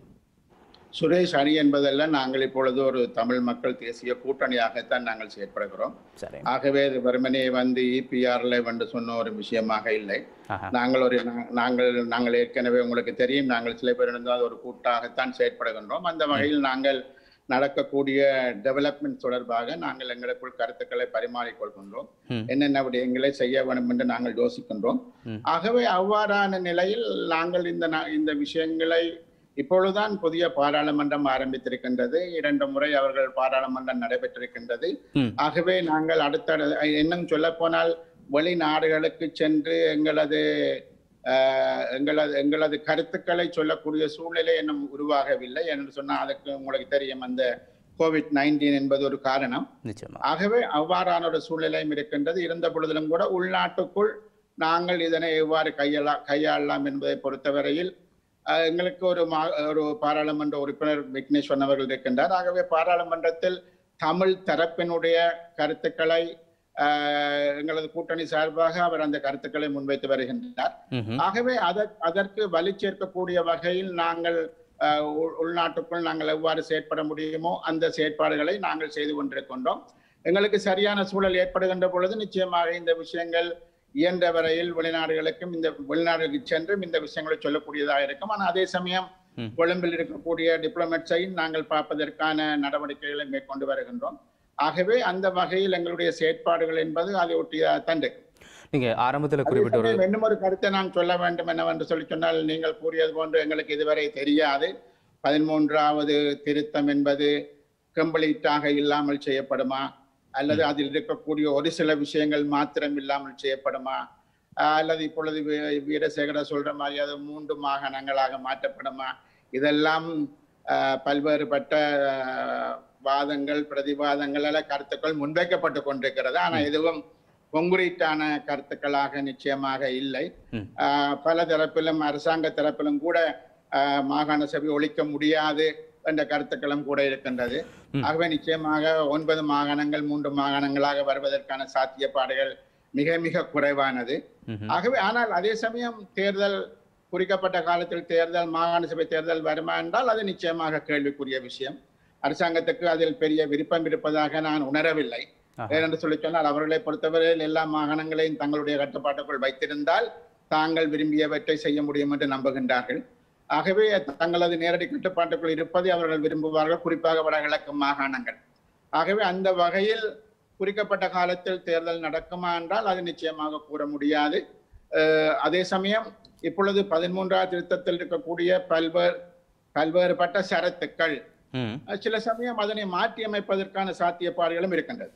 சுரேஷ் அணி என்பதெல்லாம் நாங்கள் இப்பொழுது ஒரு தமிழ் மக்கள் தேசிய கூட்டணியாகத்தான் நாங்கள் செயற்படுகிறோம் சரி ஆகவே இது வெறுமனே வந்து இபிஆர்ல வந்து சொன்ன ஒரு விஷயமாக இல்லை ஆஹா. நாங்கள் ஒரு நா- நாங்கள் நாங்கள் ஏற்கனவே உங்களுக்கு தெரியும் நாங்கள் சில பேர் இருந்தால் ஒரு கூட்டாகத்தான் செயற்படுகின்றோம் அந்த வகையில் நாங்கள் நடக்கக்கூடிய டெவலப்மெண்ட் தொடர்பாக நாங்கள் எங்களுக்குள் கருத்துக்களை பரிமாறிக்கொள்கின்றோம் ம். என்னென்ன விடயங்களை செய்ய வேண்டும் என்று நாங்கள் யோசிக்கின்றோம் ம். ஆகவே அவ்வாறான நிலையில் நாங்கள் இந்த நா- இந்த விஷயங்களை இப்பொழுதுதான் புதிய பாராளுமன்றம் ஆரம்பித்திருக்கின்றது இரண்டு முறை அவர்கள் பாராளுமன்றம் நடைபெற்றிருக்கின்றது ம். ஆகவே நாங்கள் அடுத்த இன்னும் சொல்ல போனால் வெளிநாடுகளுக்கு சென்று எங்களது ஆஹ், எங்களது எங்களது கருத்துக்களை சொல்லக்கூடிய சூழ்நிலை இன்னும் உருவாகவில்லை என்று சொன்னால் அதுக்கு உங்களுக்கு தெரியும் அந்த கோவிட் நைன்டீன் என்பது ஒரு காரணம் நிச்சயமா ஆகவே அவ்வாறான ஒரு சூழ்நிலையும் இருக்கின்றது இருந்த பொழுதிலும் கூட உள்நாட்டுக்குள் நாங்கள் இதனை எவ்வாறு கையாள கையாளலாம் என்பதை பொறுத்தவரையில் அஹ், எங்களுக்கு ஒரு மா ஒரு பாராளுமன்ற உறுப்பினர் விக்னேஸ்வரன் அவர்கள் இருக்கின்றார் ஆகவே பாராளுமன்றத்தில் தமிழ் தரப்பினுடைய கருத்துக்களை அஹ், எங்களது கூட்டணி சார்பாக அவர் அந்த கருத்துக்களை முன்வைத்து வருகின்றார் ம்ஹும். ஆகவே அதற்- அதற்கு வலி சேர்க்கக்கூடிய வகையில் நாங்கள் அஹ், உள்- உள்நாட்டுக்குள் நாங்கள் எவ்வாறு செயற்பட முடியுமோ அந்த செயற்பாடுகளை நாங்கள் செய்து கொண்டிருக்கின்றோம் எங்களுக்கு சரியான சூழல் ஏற்படுகின்ற பொழுது நிச்சயமாக இந்த விஷயங்கள் இயன்ற வரையில் வெளிநாடுகளுக்கும் இந்த வெளிநாடுகளுக்கு சென்றும் இந்த விஷயங்களை சொல்லக்கூடியதாக இருக்கும் ஆனால் அதே சமயம் ம். கொழும்பில் இருக்கக்கூடிய டிப்ளமேட்ஸையும் நாங்கள் பார்ப்பதற்கான நடவடிக்கைகளை மேற்கொண்டு வருகின்றோம் ஆகவே அந்த வகையில் எங்களுடைய செயற்பாடுகள் என்பது அதை ஒட்டியதான் இருக்கு நீங்க ஆரம்பத்துல குறிப்பிட்ட ஒரு அதே இன்னும் ஒரு கருத்தை நான் சொல்ல வேண்டும் என்னவென்று சொல்லி சொன்னால் நீங்கள் கூறியது போன்று எங்களுக்கு இதுவரை தெரியாது பதிமூன்றாவது திருத்தம் என்பது கம்ப்ளீட்டாக இல்லாமல் செய்யப்படுமா அல்லது அதில் இருக்கக்கூடிய ஒரு சில விஷயங்கள் மாத்திரம் இல்லாமல் செய்யப்படுமா ஆஹ் அல்லது இப்பொழுது வீ- வீரசேகர சொல்ற மாதிரி அது மூன்று மாகாணங்களாக மாற்றப்படுமா இதெல்லாம் ஆஹ் பல்வேறுபட்ட ஆஹ், வாதங்கள் பிரதிவாதங்கள் அல்ல கருத்துக்கள் முன்வைக்கப்பட்டு கொண்டிருக்கிறது ஆனா எதுவும் கொங்குரீட்டான கருத்துக்களாக நிச்சயமாக இல்லை ம். ஆஹ் பல தரப்பிலும் அரசாங்க தரப்பிலும் கூட ஆஹ் மாகாண சபை ஒழிக்க முடியாது என்ற கருத்துக்களும் கூட இருக்கின்றது ம். ஆகவே நிச்சயமாக ஒன்பது மாகாணங்கள் மூன்று மாகாணங்களாக வருவதற்கான சாத்தியப்பாடுகள் மிக மிக குறைவானது ம்ஹும். ஆகவே ஆனால் அதே சமயம் தேர்தல் குறிக்கப்பட்ட காலத்தில் தேர்தல் மாகாண சபை தேர்தல் வருமா என்றால் அது நிச்சயமாக கேள்விக்குரிய விஷயம் அரசாங்கத்துக்கு அதில் பெரிய விருப்பம் இருப்பதாக நான் உணரவில்லை ஆஹா. ஏனென்று சொல்லி சொன்னால் அவர்களை பொறுத்தவரையில் எல்லா மாகாணங்களையும் தங்களுடைய கட்டுப்பாட்டுக்குள் வைத்திருந்தால் தாங்கள் விரும்பியவற்றை செய்ய முடியும் என்று நம்புகின்றார்கள் ஆகவே தங்களது நேரடி கட்டுப்பாட்டுக்குள் இருப்பதை அவர்கள் விரும்புவார்கள் குறிப்பாக வடகிழக்கு மாகாணங்கள் ஆகவே அந்த வகையில் குறிக்கப்பட்ட காலத்தில் தேர்தல் நடக்குமா என்றால் அது நிச்சயமாக கூற முடியாது அஹ் அதே சமயம் இப்பொழுது பதிமூன்றாவது திருத்தத்தில் இருக்கக்கூடிய பல்வேறு பல்வேறுபட்ட சரத்துக்கள் ம். அஹ் சில சமயம் அதனை மாற்றி அமைப்பதற்கான சாத்தியப்பாடுகளும் இருக்கின்றது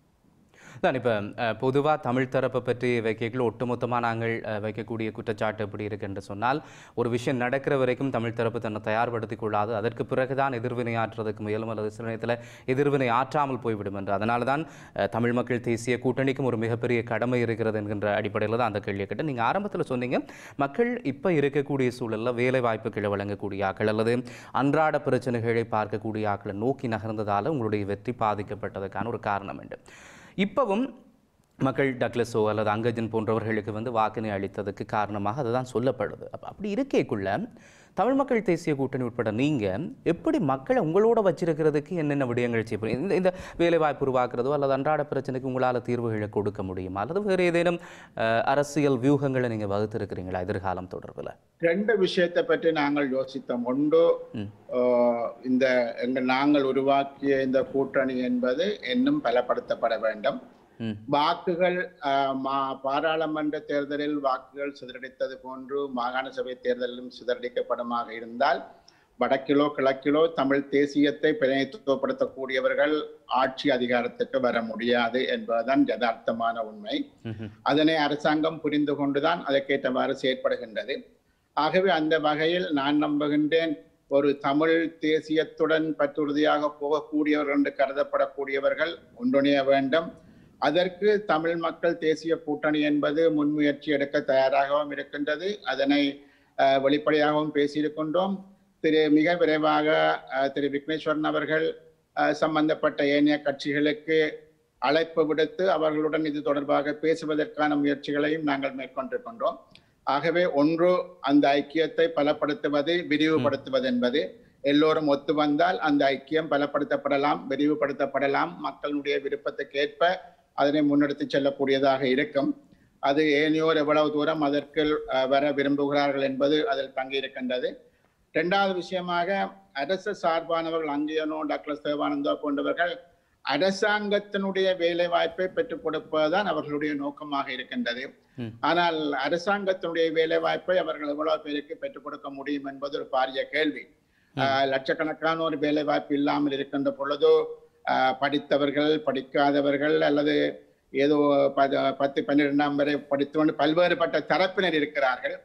தான் இப்போ பொதுவாக தமிழ் தரப்பை பற்றி வைக்கல ஒட்டுமொத்தமாக நாங்கள் அஹ், வைக்கக்கூடிய குற்றச்சாட்டு எப்படி இருக்கு என்று சொன்னால் ஒரு விஷயம் நடக்கிற வரைக்கும் தமிழ் தரப்பு தன்னை தயார்படுத்திக் கொள்ளாது அதற்கு பிறகுதான் எதிர்வினை ஆற்றுறதுக்கு முயலும் அல்லது சில நேரத்தில் எதிர்வினை ஆற்றாமல் போய்விடும் என்று அதனால தான் அஹ், தமிழ் மக்கள் தேசிய கூட்டணிக்கும் ஒரு மிகப்பெரிய கடமை இருக்கிறது என்கின்ற அடிப்படையில் தான் அந்த கேள்வியை கேட்டேன் நீங்கள் ஆரம்பத்தில் சொன்னீங்க மக்கள் இப்போ இருக்கக்கூடிய சூழலில் வேலை வாய்ப்புகளை வழங்கக்கூடிய ஆக்கள் அல்லது அன்றாட பிரச்சனைகளை பார்க்கக்கூடிய ஆக்களை நோக்கி நகர்ந்ததால் உங்களுடைய வெற்றி பாதிக்கப்பட்டதுக்கான ஒரு காரணம் உண்டு இப்பவும் மக்கள் டக்ளஸோ அல்லது அங்கஜன் போன்றவர்களுக்கு வந்து வாக்கினை அளித்ததுக்கு காரணமாக அதுதான் சொல்லப்படுது அப்போ அப்படி இருக்கேக்குள்ள தமிழ் மக்கள் தேசிய கூட்டணி உட்பட நீங்கள் எப்படி மக்களை உங்களோட வச்சிருக்கிறதுக்கு என்னென்ன விடயங்கள் செய்ய போறீங்க? இந்த இந்த வேலைவாய்ப்பு உருவாக்குறதோ அல்லது அன்றாட பிரச்சனைக்கு உங்களால் தீர்வுகளை கொடுக்க முடியுமா அல்லது வேறு ஏதேனும் அஹ், அரசியல் வியூகங்களை நீங்கள் வகுத்திருக்கிறீங்களா எதிர்காலம் தொடர்பில் ரெண்டு விஷயத்தை பற்றி நாங்கள் யோசித்தோம் ஒன்று ம். ஆஹ் இந்த எங்கள் நாங்கள் உருவாக்கிய இந்த கூட்டணி என்பது இன்னும் பலப்படுத்தப்பட வேண்டும் ம் வாக்குகள் ஆஹ், மா- பாராளுமன்ற தேர்தலில் வாக்குகள் சிதறடித்தது போன்று மாகாண சபை தேர்தலிலும் சிதறடிக்கப்படுமாக இருந்தால் வடக்கிலோ கிழக்கிலோ தமிழ் தேசியத்தை பிரதிநிதித்துவப்படுத்தக்கூடியவர்கள் ஆட்சி அதிகாரத்துக்கு வர முடியாது என்பதுதான் யதார்த்தமான உண்மை ம்ஹும். அதனை அரசாங்கம் புரிந்து கொண்டுதான் அதற்கேற்றவாறு செயற்படுகின்றது ஆகவே அந்த வகையில் நான் நம்புகின்றேன் ஒரு தமிழ் தேசியத்துடன் பற்றுறுதியாக போகக்கூடியவர்கள் என்று கருதப்படக்கூடியவர்கள் ஒன்றிணைய வேண்டும் அதற்கு தமிழ் மக்கள் தேசிய கூட்டணி என்பது முன்முயற்சி எடுக்க தயாராகவும் இருக்கின்றது அதனை அஹ், வெளிப்படையாகவும் பேசியிருக்கின்றோம் திரு மிக விரைவாக அஹ், திரு விக்னேஸ்வரன் அவர்கள் அஹ், சம்பந்தப்பட்ட ஏனைய கட்சிகளுக்கு அழைப்பு விடுத்து அவர்களுடன் இது தொடர்பாக பேசுவதற்கான முயற்சிகளையும் நாங்கள் மேற்கொண்டிருக்கின்றோம் ஆகவே ஒன்று அந்த ஐக்கியத்தை பலப்படுத்துவது விரிவுபடுத்துவது என்பது எல்லோரும் ஒத்து வந்தால் அந்த ஐக்கியம் பலப்படுத்தப்படலாம் விரிவுபடுத்தப்படலாம் மக்களுடைய விருப்பத்துக்கு ஏற்ப அதனை முன்னெடுத்து செல்லக்கூடியதாக இருக்கும் அது ஏனையோர் எவ்வளவு தூரம் அதற்கு அஹ், வர விரும்புகிறார்கள் என்பது அதில் தங்கியிருக்கின்றது இரண்டாவது விஷயமாக அரசு சார்பானவர்கள் அங்கேயனோ டாக்டர் தேவானந்தா போன்றவர்கள் அரசாங்கத்தினுடைய வேலை வாய்ப்பை பெற்றுக் கொடுப்பதுதான் அவர்களுடைய நோக்கமாக இருக்கின்றது ம். ஆனால் அரசாங்கத்தினுடைய வேலை வாய்ப்பை அவர்கள் எவ்வளவு பேருக்கு பெற்றுக் கொடுக்க முடியும் என்பது ஒரு பாரிய கேள்வி ஆஹ், லட்சக்கணக்கான ஒரு வேலை வாய்ப்பு இல்லாமல் இருக்கின்ற பொழுதோ ஆஹ், படித்தவர்கள் படிக்காதவர்கள் அல்லது ஏதோ பத- பத்து பன்னிரெண்டாம் வரை படித்து கொண்டு பல்வேறுபட்ட தரப்பினர் இருக்கிறார்கள்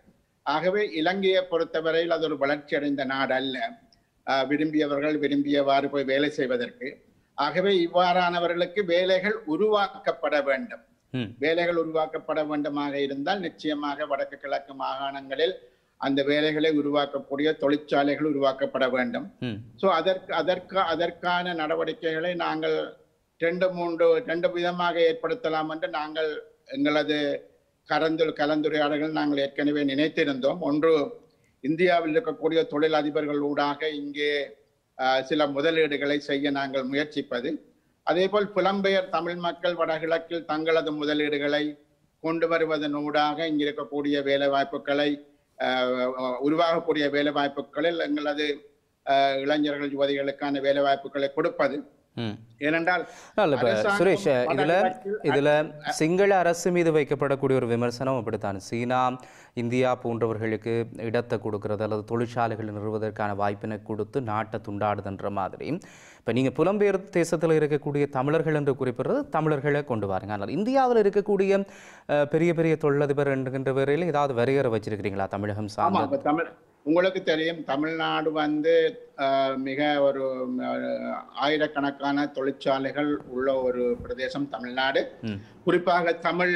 ஆகவே இலங்கையை பொறுத்தவரையில் அது ஒரு வளர்ச்சி அடைந்த நாடு அல்ல ஆஹ் விரும்பியவர்கள் விரும்பியவாறு போய் வேலை செய்வதற்கு ஆகவே இவ்வாறானவர்களுக்கு வேலைகள் உருவாக்கப்பட வேண்டும் ம் வேலைகள் உருவாக்கப்பட வேண்டுமாக இருந்தால் நிச்சயமாக வடக்கு கிழக்கு மாகாணங்களில் அந்த வேலைகளை உருவாக்கக்கூடிய தொழிற்சாலைகள் உருவாக்கப்பட வேண்டும் ம் ஸோ அதற்கு அதற்கு அதற்கான நடவடிக்கைகளை நாங்கள் ரெண்டு மூன்று ரெண்டு விதமாக ஏற்படுத்தலாம் என்று நாங்கள் எங்களது கலந்து கலந்துரையாடல்கள் நாங்கள் ஏற்கனவே நினைத்திருந்தோம் ஒன்று இந்தியாவில் இருக்கக்கூடிய தொழில் அதிபர்கள் ஊடாக இங்கே ஆஹ், சில முதலீடுகளை செய்ய நாங்கள் முயற்சிப்பது அதேபோல் புலம்பெயர் தமிழ் மக்கள் வடகிழக்கில் தங்களது முதலீடுகளை கொண்டு வருவதன் ஊடாக இங்கே இருக்கக்கூடிய வேலை வாய்ப்புகளை ஆஹ், உருவாகக்கூடிய வேலை வாய்ப்புகளில் எங்களது ஆஹ், இளைஞர்கள் யுவதிகளுக்கான வேலை வாய்ப்புகளை கொடுப்பது ம் ஏனென்றால் இல்ல இப்ப அரசாங்கம் சுரேஷ் இதுல வடகிழக்கில் இதுல சிங்கள அரசு மீது வைக்கப்படக்கூடிய ஒரு விமர்சனம் அப்படித்தான் சீனா இந்தியா போன்றவர்களுக்கு இடத்தை கொடுக்கிறது அல்லது தொழிற்சாலைகள் நிறுவுவதற்கான வாய்ப்பினை கொடுத்து நாட்டை துண்டாடுதுன்ற மாதிரி இப்ப நீங்க புலம்பெயர் தேசத்துல இருக்கக்கூடிய தமிழர்கள் என்று குறிப்பிடுறது தமிழர்களை கொண்டு வாருங்க ஆனால் இந்தியாவில் இருக்கக்கூடிய அஹ், பெரிய பெரிய தொழிலதிபர் என்கின்ற வரையில் ஏதாவது வரையறை வச்சிருக்கிறீங்களா தமிழகம் ஆமா சார்ந்த இப்ப தமிழ் உங்களுக்கு தெரியும் தமிழ்நாடு வந்து ஆஹ், மிக ஒரு ஆஹ், ஆயிரக்கணக்கான தொழிற்சாலைகள் உள்ள ஒரு பிரதேசம் தமிழ்நாடு ம் குறிப்பாக தமிழ்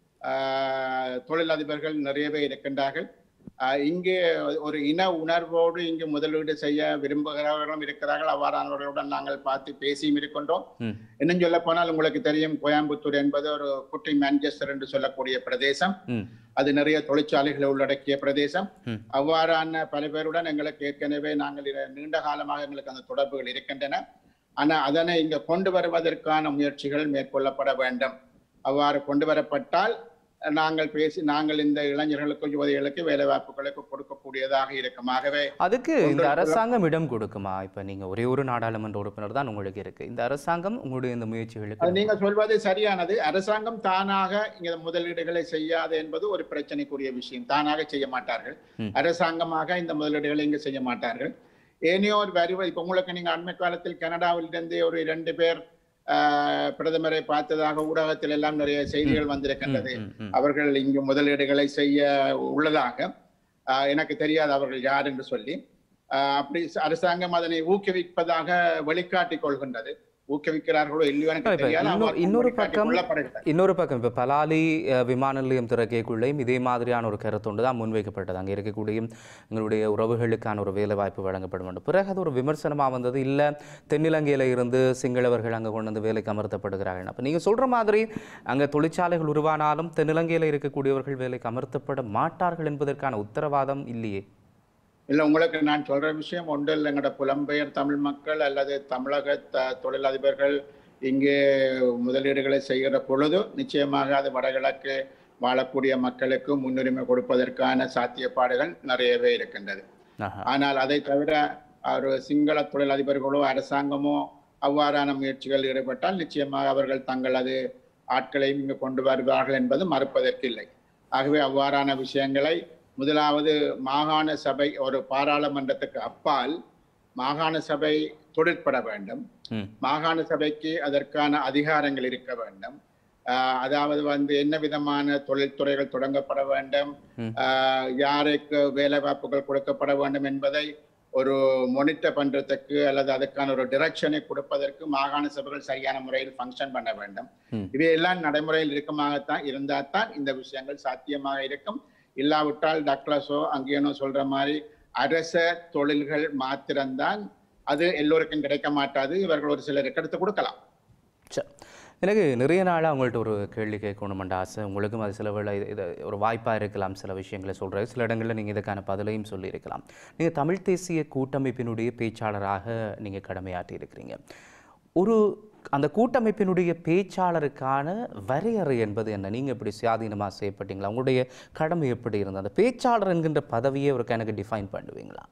ஆஹ், தொழிலதிபர்கள் நிறையவே இருக்கின்றார்கள் ஆஹ், இங்கே ஒரு இன உணர்வோடு இங்கு முதலீடு செய்ய விரும்புகிறவர்களும் இருக்கிறார்கள் அவ்வாறானவர்களுடன் நாங்கள் பார்த்து பேசியும் இருக்கின்றோம் ம் இன்னும் சொல்ல போனால் உங்களுக்கு தெரியும் கோயம்புத்தூர் என்பது ஒரு குட்டி மான்செஸ்டர் என்று சொல்லக்கூடிய பிரதேசம் ம் அது நிறைய தொழிற்சாலைகளை உள்ளடக்கிய பிரதேசம் ம். அவ்வாறான பல பேருடன் எங்களுக்கு ஏற்கனவே நாங்கள் இத- நீண்ட காலமாக எங்களுக்கு அந்த தொடர்புகள் இருக்கின்றன ஆனா அதனை இங்க கொண்டு வருவதற்கான முயற்சிகள் மேற்கொள்ளப்பட வேண்டும் அவ்வாறு கொண்டு வரப்பட்டால் நாங்கள் பேசி நாங்கள் இந்த இளைஞர்களுக்கு யுவதிகளுக்கு வேலை வாய்ப்புகளுக்கு கொடுக்கக்கூடியதாக இருக்கும் ஆகவே அதுக்கு இந்த உங்களுக்கு அரசாங்கம் இடம் கொடுக்குமா இப்ப நீங்க ஒரே ஒரு நாடாளுமன்ற உறுப்பினர் தான் உங்களுக்கு இருக்கு இந்த அரசாங்கம் உங்களுடைய இந்த முயற்சிகளுக்கு அது நீங்க சொல்வது சரியானது அரசாங்கம் தானாக இங்க முதலீடுகளை செய்யாது என்பது ஒரு பிரச்சனைக்குரிய விஷயம் தானாக செய்ய மாட்டார்கள் ம். அரசாங்கமாக இந்த முதலீடுகளை இங்கு செய்ய மாட்டார்கள் ஏனையோர் வருவ இப்ப உங்களுக்கு நீங்க அண்மை காலத்தில் கனடாவில் இருந்து ஒரு இரண்டு பேர் ஆஹ், பிரதமரை பார்த்ததாக ஊடகத்தில் எல்லாம் நிறைய செய்திகள் வந்திருக்கின்றது ம், ம். அவர்கள் இங்கு முதலீடுகளை செய்ய உள்ளதாக ஆஹ், எனக்கு தெரியாது அவர்கள் யார் என்று சொல்லி ஆஹ், அப்படி அரசாங்கம் அதனை ஊக்குவிப்பதாக வெளிக்காட்டிக் கொள்கின்றது ஊக்குவிக்கிறார்களோ இல்லையோ எனக்கு இப்ப தெரியாது இன்னொரு- அவ்வாறு இன்னொரு வெளிக்காட்டிக் பக்கம் கொள்ளப்படுகிறது. இன்னொரு பக்கம் இப்போ பலாலி அஹ், விமான நிலையம் திறக்கக்குள்ளேயும் இதே மாதிரியான ஒரு கருத்தொண்டு தான் முன்வைக்கப்பட்டது அங்கே இருக்கக்கூடிய எங்களுடைய உறவுகளுக்கான ஒரு வேலை வாய்ப்பு வழங்கப்படும் என்று பிறகு அது ஒரு விமர்சனமாக வந்தது இல்லை தென்னிலங்கையில இருந்து சிங்களவர்கள் அங்கே கொண்டு வந்து வேலைக்கு அமர்த்தப்படுகிறார்கள் அப்போ நீங்கள் சொல்ற மாதிரி அங்கே தொழிற்சாலைகள் உருவானாலும் தென்னிலங்கையில் இருக்கக்கூடியவர்கள் வேலைக்கு அமர்த்தப்பட மாட்டார்கள் என்பதற்கான உத்தரவாதம் இல்லையே இல்ல உங்களுக்கு நான் சொல்ற விஷயம் ஒன்றில் எங்களோட புலம்பெயர் தமிழ் மக்கள் அல்லது தமிழக த- தொழிலதிபர்கள் இங்கே முதலீடுகளை செய்கிற பொழுது நிச்சயமாக அது வடகிழக்கு வாழக்கூடிய மக்களுக்கு முன்னுரிமை கொடுப்பதற்கான சாத்தியப்பாடுகள் நிறையவே இருக்கின்றது ஆஹா. ஆனால் அதை தவிர ஒரு சிங்கள தொழிலதிபர்களோ அரசாங்கமோ அவ்வாறான முயற்சிகள் ஈடுபட்டால் நிச்சயமாக அவர்கள் தங்களது ஆட்களையும் இங்கு கொண்டு வருவார்கள் என்பது மறுப்பதற்கில்லை ஆகவே அவ்வாறான விஷயங்களை முதலாவது மாகாண சபை ஒரு பாராளுமன்றத்துக்கு அப்பால் மாகாண சபை தொழிற்பட வேண்டும் ம் மாகாண சபைக்கு அதற்கான அதிகாரங்கள் இருக்க வேண்டும் ஆஹ் அதாவது வந்து என்ன விதமான தொழில்துறைகள் தொடங்கப்பட வேண்டும் ம். ஆஹ் யாருக்கு வேலை வாய்ப்புகள் கொடுக்கப்பட வேண்டும் என்பதை ஒரு மொனிட்டர் பண்றதுக்கு அல்லது அதுக்கான ஒரு டிரெக்ஷனை கொடுப்பதற்கு மாகாண சபைகள் சரியான முறையில் ஃபங்க்ஷன் பண்ண வேண்டும் ம். இவையெல்லாம் நடைமுறையில் இருக்குமாகத்தான் இருந்தால் தான் இந்த விஷயங்கள் சாத்தியமாக இருக்கும் இல்லாவிட்டால் டக்ளஸோ அங்கேனோ சொல்ற மாதிரி அரச தொழில்கள் மாத்திரம்தான் அது எல்லோருக்கும் கிடைக்க மாட்டாது இவர்கள் ஒரு சிலருக்கு எடுத்து கொடுக்கலாம் சரி எனக்கு நிறைய நாளாக உங்கள்கிட்ட ஒரு கேள்வி கேட்கணுமென்ற ஆசை உங்களுக்கும் அது சில வேளை இது- இது ஒரு வாய்ப்பாக இருக்கலாம் சில விஷயங்களை சொல்கிறது சில இடங்களில் நீங்கள் இதுக்கான பதிலையும் சொல்லியிருக்கலாம் நீங்கள் தமிழ் தேசிய கூட்டமைப்பினுடைய பேச்சாளராக நீங்கள் கடமையாற்றி இருக்கிறீங்க ஒரு அந்த கூட்டமைப்பினுடைய பேச்சாளருக்கான வரையறை என்பது என்ன நீங்கள் எப்படி சுயாதீனமாக செய்யப்பட்டீங்களா உங்களுடைய கடமை எப்படி இருந்தது அந்த பேச்சாளர் என்கின்ற பதவியை ஒரு எனக்கு டிஃபைன் பண்ணுவீங்களா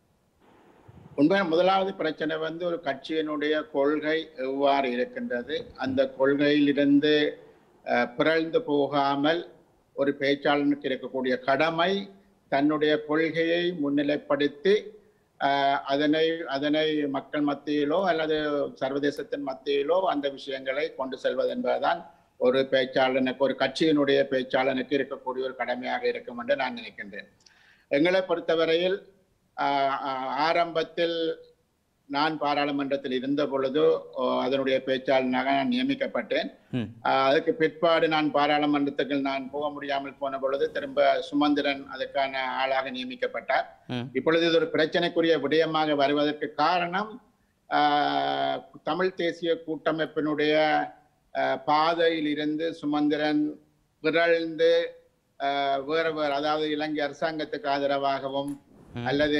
உண்மை முதலாவது பிரச்சனை வந்து ஒரு கட்சியினுடைய கொள்கை எவ்வாறு இருக்கின்றது அந்த கொள்கையிலிருந்து அஹ், பிறழ்ந்து போகாமல் ஒரு பேச்சாளனுக்கு இருக்கக்கூடிய கடமை தன்னுடைய கொள்கையை முன்னிலைப்படுத்தி அஹ், அதனை அதனை மக்கள் மத்தியிலோ அல்லது சர்வதேசத்தின் மத்தியிலோ அந்த விஷயங்களை கொண்டு செல்வது என்பதுதான் ஒரு பேச்சாளனுக்கு ஒரு கட்சியினுடைய பேச்சாளனுக்கு இருக்கக்கூடிய ஒரு கடமையாக இருக்கும் என்று நான் நினைக்கின்றேன் எங்களை பொறுத்தவரையில் ஆஹ், ஆஹ், ஆரம்பத்தில் நான் பாராளுமன்றத்தில் இருந்த பொழுது ஓ, அதனுடைய பேச்சாளனாக நான் நியமிக்கப்பட்டேன் ம் ஆஹ், அதுக்கு பிற்பாடு நான் பாராளுமன்றத்துக்கு நான் போக முடியாமல் போன பொழுது திரும்ப சுமந்திரன் அதுக்கான ஆளாக நியமிக்கப்பட்டார் ம் இப்பொழுது இது ஒரு பிரச்சனைக்குரிய விடயமாக வருவதற்கு காரணம் ஆஹ், தமிழ் தேசிய கூட்டமைப்பினுடைய ஆஹ், பாதையில் இருந்து சுமந்திரன் பிறழ்ந்து ஆஹ், வேறு வேறு அதாவது இலங்கை அரசாங்கத்துக்கு ஆதரவாகவும் ம். அல்லது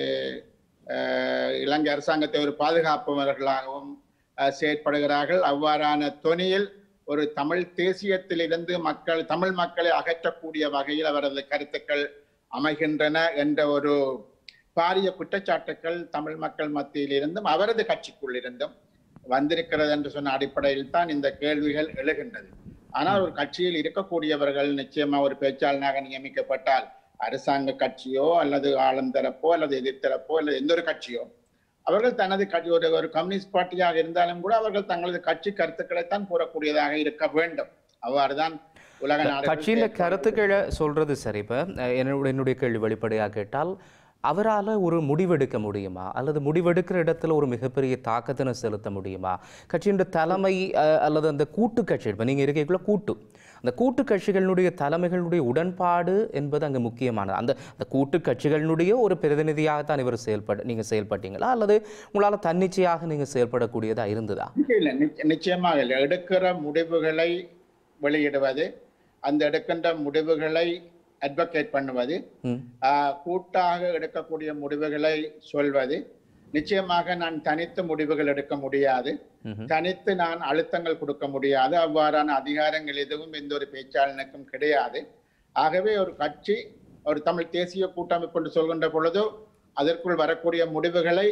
ஆஹ், இலங்கை அரசாங்கத்தை ஒரு பாதுகாப்பவர்களாகவும் ஆஹ், செயற்படுகிறார்கள் அவ்வாறான தொனியில் ஒரு தமிழ் தேசியத்திலிருந்து மக்கள் தமிழ் மக்களை அகற்றக்கூடிய வகையில் அவரது கருத்துக்கள் அமைகின்றன என்ற ஒரு பாரிய குற்றச்சாட்டுக்கள் தமிழ் மக்கள் மத்தியில் இருந்தும் அவரது கட்சிக்குள் இருந்தும் வந்திருக்கிறது என்று சொன்ன அடிப்படையில் தான் இந்த கேள்விகள் எழுகின்றது ஆனால் ஒரு கட்சியில் இருக்கக்கூடியவர்கள் நிச்சயமா ஒரு பேச்சாளனாக நியமிக்கப்பட்டால் அரசாங்க கட்சியோ அல்லது ஆளுந்தரப்போ அல்லது எதிர்த்தரப்போ அல்லது எந்த ஒரு கட்சியோ அவர்கள் தனது கட்சி ஒரு ஒரு கம்யூனிஸ்ட் பார்ட்டியாக இருந்தாலும் கூட அவர்கள் தங்களது கட்சி கருத்துக்களைத்தான் கூறக்கூடியதாக இருக்க வேண்டும் அவ்வாறுதான் உலக நாடுகள் கட்சியின் செயற்படுகிறது. கருத்துக்களை சொல்றது சரி இப்போ என்னுடைய என்னுடைய கேள்வி வெளிப்படையாக கேட்டால் அவரால் ஒரு முடிவெடுக்க முடியுமா அல்லது முடிவெடுக்கிற இடத்துல ஒரு மிகப்பெரிய தாக்கத்தினை செலுத்த முடியுமா கட்சியின் தலைமை அஹ், அல்லது அந்த கூட்டு கட்சி இப்போ நீங்கள் இருக்கக்குள்ள கூட்டு அந்த கூட்டு கட்சிகளினுடைய தலைமைகளுடைய உடன்பாடு என்பது அங்கே முக்கியமானது அந்த அந்த கூட்டு கட்சிகளினுடைய ஒரு பிரதிநிதியாகத்தான் இவர் செயல்பட நீங்கள் செயல்பட்டீங்களா அல்லது உங்களால் தன்னிச்சையாக நீங்கள் செயல்படக்கூடியதா இருந்ததா இல்லை நிச்ச- நிச்சயமாக இல்லை எடுக்கிற முடிவுகளை வெளியிடுவது அந்த எடுக்கின்ற முடிவுகளை அட்வொகேட் பண்ணுவது ம் ஆஹ், கூட்டாக எடுக்கக்கூடிய முடிவுகளை சொல்வது நிச்சயமாக நான் தனித்து முடிவுகள் எடுக்க முடியாது ம்ஹும். தனித்து நான் அழுத்தங்கள் கொடுக்க முடியாது அவ்வாறான அதிகாரங்கள் எதுவும் எந்த ஒரு பேச்சாளனுக்கும் கிடையாது ஆகவே ஒரு கட்சி ஒரு தமிழ் தேசிய கூட்டமைப்பு என்று சொல்கின்ற பொழுது அதற்குள் வரக்கூடிய முடிவுகளை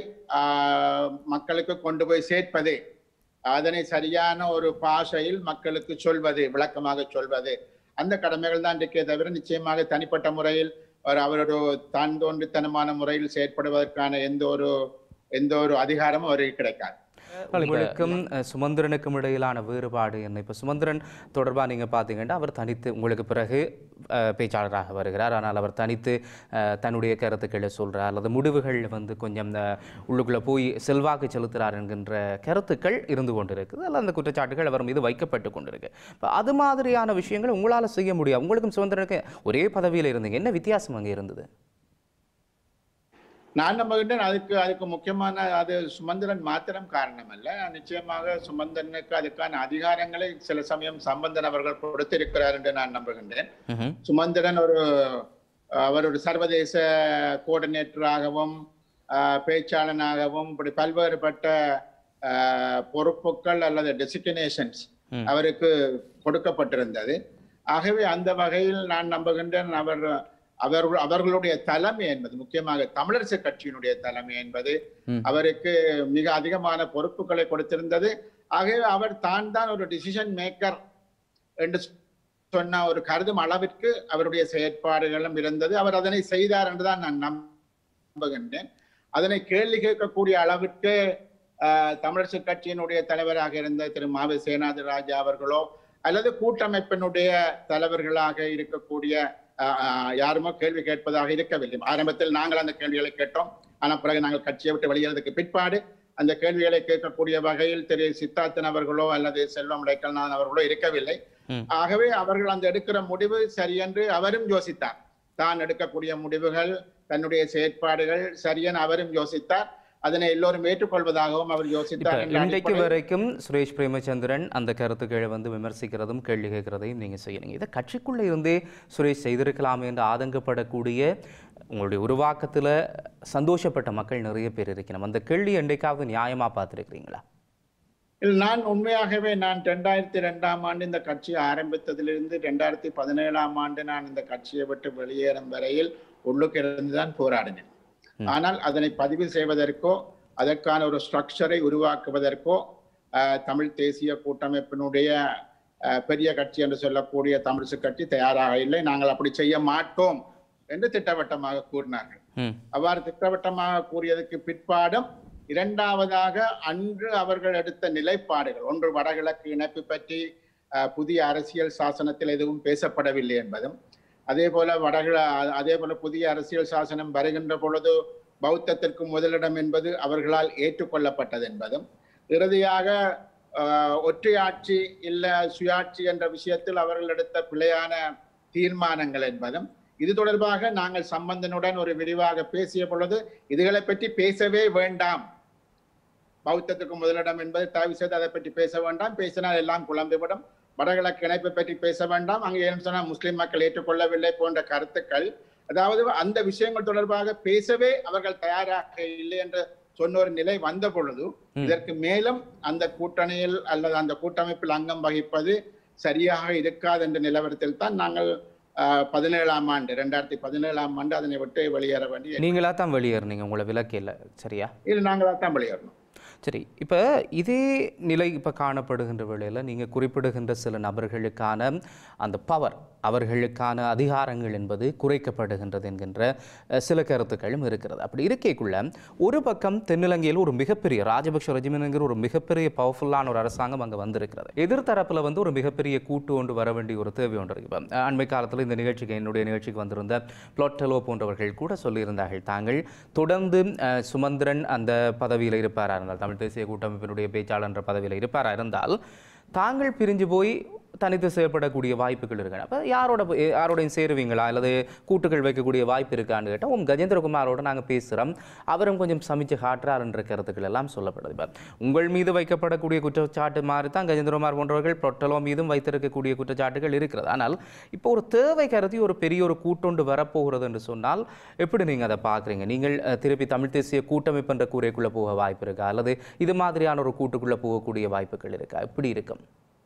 ஆஹ், மக்களுக்கு கொண்டு போய் சேர்ப்பது அதனை சரியான ஒரு பாஷையில் மக்களுக்கு சொல்வது விளக்கமாக சொல்வது அந்த கடமைகள் தான் இருக்கே தவிர நிச்சயமாக தனிப்பட்ட முறையில் ஒரு அவர் ஒரு தான் தோன்றித்தனமான முறையில் செயற்படுவதற்கான எந்த ஒரு எந்த ஒரு அதிகாரமும் அவருக்கு கிடைக்காது உங்களுக்கும் அஹ், சுமந்திரனுக்கும் இடையிலான வேறுபாடு என்ன இப்போ சுமந்திரன் தொடர்பாக நீங்கள் பார்த்தீங்கன்னா அவர் தனித்து உங்களுக்கு பிறகு அஹ், பேச்சாளராக வருகிறார் ஆனால் அவர் தனித்து அஹ், தன்னுடைய கருத்துக்களை சொல்கிறார் அல்லது முடிவுகள் வந்து கொஞ்சம் அஹ், உள்ளுக்குள்ளே போய் செல்வாக்கு செலுத்துகிறார் என்கின்ற கருத்துக்கள் இருந்து கொண்டிருக்குது அல்ல அந்த குற்றச்சாட்டுகள் அவர் மீது வைக்கப்பட்டு கொண்டிருக்கு இப்போ அது மாதிரியான விஷயங்கள் உங்களால் செய்ய முடியாது உங்களுக்கும் சுமந்திரனுக்கு ஒரே பதவியில் இருந்தீங்க என்ன வித்தியாசம் அங்கே இருந்தது நான் நம்புகின்றேன் அதுக்கு அதுக்கு முக்கியமான அது சுமந்திரன் மாத்திரம் காரணம் அல்ல நிச்சயமாக சுமந்திரனுக்கு அதுக்கான அதிகாரங்களை சில சமயம் சம்பந்தன் அவர்கள் கொடுத்திருக்கிறார் என்று நான் நம்புகின்றேன் ம்ஹும். சுமந்திரன் ஒரு அவர் ஒரு சர்வதேச கோஆர்டினேட்டராகவும் ஆஹ், பேச்சாளனாகவும் இப்படி பல்வேறுபட்ட ஆஹ், பொறுப்புகள் அல்லது டெசிக்னேஷன்ஸ் ம். அவருக்கு கொடுக்கப்பட்டிருந்தது ஆகவே அந்த வகையில் நான் நம்புகின்றேன் அவர் அவர்கள் அவர்களுடைய தலைமை என்பது முக்கியமாக தமிழரசு கட்சியினுடைய தலைமை என்பது ம். அவருக்கு மிக அதிகமான பொறுப்புகளை கொடுத்திருந்தது ஆகவே அவர் தான் தான் ஒரு டிசிஷன் மேக்கர் என்று சொன்ன ஒரு கருதும் அளவிற்கு அவருடைய செயற்பாடுகளும் இருந்தது அவர் அதனை செய்தார் என்றுதான் நான் நம்புகின்றேன் அதனை கேள்வி கேட்கக்கூடிய அளவிற்கு ஆஹ், தமிழரசு கட்சியினுடைய தலைவராக இருந்த திரு மாவி சேனாதி ராஜா அவர்களோ அல்லது கூட்டமைப்பினுடைய தலைவர்களாக இருக்கக்கூடிய ஆஹ், ஆஹ், யாருமோ கேள்வி கேட்பதாக இருக்கவில்லை ஆரம்பத்தில் நாங்கள் அந்த கேள்விகளை கேட்டோம் ஆனால் பிறகு நாங்கள் கட்சியை விட்டு வெளியேறதுக்கு பிற்பாடு அந்த கேள்விகளை கேட்கக்கூடிய வகையில் திரு சித்தார்த்தன் அவர்களோ அல்லது செல்வம் இடைக்கல்நாதன் அவர்களோ இருக்கவில்லை ம். ஆகவே அவர்கள் அந்த எடுக்கிற முடிவு சரியென்று அவரும் யோசித்தார் தான் எடுக்கக்கூடிய முடிவுகள் தன்னுடைய செயற்பாடுகள் சரியென அவரும் யோசித்தார் அதனை எல்லோரும் ஏற்றுக்கொள்வதாகவும் அவர் இப்ப யோசித்தார் என்ற இன்றைக்கு அடிப்படையில் வரைக்கும் சுரேஷ் பிரேமச்சந்திரன் அந்த கருத்துக்களை வந்து விமர்சிக்கிறதும் கேள்வி கேட்கிறதையும் நீங்க செய்யறீங்க இதை கட்சிக்குள்ள இருந்தே சுரேஷ் செய்திருக்கலாமே என்று ஆதங்கப்படக்கூடிய உங்களுடைய உருவாக்கத்துல சந்தோஷப்பட்ட மக்கள் நிறைய பேர் இருக்கணும் அந்த கேள்வி என்றைக்காவது நியாயமா பார்த்துருக்கிறீங்களா இல்ல, நான் உண்மையாகவே நான் ரெண்டாயிரத்தி ரெண்டாம் ஆண்டு இந்த கட்சி ஆரம்பித்ததிலிருந்து ரெண்டாயிரத்தி பதினேழாம் ஆண்டு நான் இந்த கட்சியை விட்டு வெளியேறும் வரையில் உள்ளுக்கு இருந்துதான் போராடினேன் ம். ஆனால் அதனை பதிவு செய்வதற்கோ அதற்கான ஒரு ஸ்ட்ரக்சரை உருவாக்குவதற்கோ ஆஹ், தமிழ் தேசிய கூட்டமைப்பினுடைய ஆஹ், பெரிய கட்சி என்று சொல்லக்கூடிய தமிழிசு கட்சி தயாராக இல்லை நாங்கள் அப்படி செய்ய மாட்டோம் என்று திட்டவட்டமாக கூறினார்கள் ம் அவ்வாறு திட்டவட்டமாக கூறியதற்கு பிற்பாடும் இரண்டாவதாக அன்று அவர்கள் எடுத்த நிலைப்பாடுகள் ஒன்று வடகிழக்கு இணைப்பு பற்றி அஹ், புதிய அரசியல் சாசனத்தில் எதுவும் பேசப்படவில்லை என்பதும் அதே போல வடகிழ அதே போல புதிய அரசியல் சாசனம் வருகின்ற பொழுது பௌத்தத்திற்கு முதலிடம் என்பது அவர்களால் ஏற்றுக்கொள்ளப்பட்டது என்பதும் இறுதியாக ஆஹ், ஒற்றையாட்சி இல்ல சுயாட்சி என்ற விஷயத்தில் அவர்கள் எடுத்த பிழையான தீர்மானங்கள் என்பதும் இது தொடர்பாக நாங்கள் சம்பந்தனுடன் ஒரு விரிவாக பேசிய பொழுது இதுகளை பற்றி பேசவே வேண்டாம் பௌத்தத்துக்கு முதலிடம் என்பது தயவு செய்து அதை பற்றி பேச வேண்டாம் பேசினால் எல்லாம் குழம்பிவிடும் வடகிழக்கு இணைப்பை பற்றி பேச வேண்டாம் அங்கே ஏன்னு சொன்னால் முஸ்லிம் மக்கள் ஏற்றுக்கொள்ளவில்லை போன்ற கருத்துக்கள் அதாவது அந்த விஷயங்கள் தொடர்பாக பேசவே அவர்கள் தயாராக இல்லை என்று சொன்ன ஒரு நிலை வந்த பொழுது ம். இதற்கு மேலும் அந்த கூட்டணியில் அல்லது அந்த கூட்டமைப்பில் அங்கம் வகிப்பது சரியாக இருக்காது என்ற நிலவரத்தில் தான் நாங்கள் ஆஹ், பதினேழாம் ஆண்டு ரெண்டாயிரத்தி பதினேழாம் ஆண்டு அதனை விட்டு வெளியேற வேண்டிய நீங்களா தான் வெளியேறினீங்க உங்களை விலக்கில்லை சரியா இது நாங்களாக தான் வெளியேறணும் சரி இப்போ இதே நிலை இப்போ காணப்படுகின்ற வேளையில் நீங்கள் குறிப்பிடுகின்ற சில நபர்களுக்கான அந்த பவர் அவர்களுக்கான அதிகாரங்கள் என்பது குறைக்கப்படுகின்றது என்கின்ற அஹ், சில கருத்துக்களும் இருக்கிறது அப்படி இருக்கைக்குள்ள ஒரு பக்கம் தென்னிலங்கையில் ஒரு மிகப்பெரிய ராஜபக்ஷ ரெஜிமெண்ட் என்கிற ஒரு மிகப்பெரிய பவர்ஃபுல்லான ஒரு அரசாங்கம் அங்கே வந்திருக்கிறது எதிர்த்தரப்பில் வந்து ஒரு மிகப்பெரிய கூட்டு ஒன்று வர வேண்டிய ஒரு தேவை ஒன்று இருக்கு இப்போ அண்மை காலத்தில் இந்த நிகழ்ச்சிக்கு என்னுடைய நிகழ்ச்சிக்கு வந்திருந்த பிளாட்டலோ போன்றவர்கள் கூட சொல்லியிருந்தார்கள் தாங்கள் தொடர்ந்து அஹ், சுமந்திரன் அந்த பதவியில் இருப்பாரா இருந்தால் தமிழ் தேசிய கூட்டமைப்பினுடைய பேச்சாளர் என்ற பதவியில் இருப்பாரா இருந்தால் தாங்கள் பிரிஞ்சு போய் தனித்து செயல்படக்கூடிய வாய்ப்புகள் இருக்கு அப்போ யாரோட போய்- யாரோடையும் சேருவீங்களா அல்லது கூட்டுகள் வைக்கக்கூடிய வாய்ப்பு இருக்கான்னு கேட்டால் உங்க கஜேந்திரகுமாரோட நாங்கள் பேசுகிறோம் அவரும் கொஞ்சம் சமைச்சு காட்டுறார் என்ற கருத்துக்கள் எல்லாம் சொல்லப்படுது இப்போ உங்கள் மீது வைக்கப்படக்கூடிய குற்றச்சாட்டு மாதிரி தான் கஜேந்திரகுமார் போன்றவர்கள் பொட்டலோ மீதும் வைத்திருக்கக்கூடிய குற்றச்சாட்டுகள் இருக்கிறது ஆனால் இப்போ ஒரு தேவை கருதி ஒரு பெரிய ஒரு கூட்டொண்டு வரப்போகிறது என்று சொன்னால் எப்படி நீங்கள் அதை பார்க்குறீங்க நீங்கள் அஹ், திருப்பி தமிழ் தேசிய கூட்டமைப்பு என்ற கூரைக்குள்ளே போக வாய்ப்பு இருக்கா அல்லது இது மாதிரியான ஒரு கூட்டுக்குள்ளே போகக்கூடிய வாய்ப்புகள் இருக்கா எப்படி இருக்கும்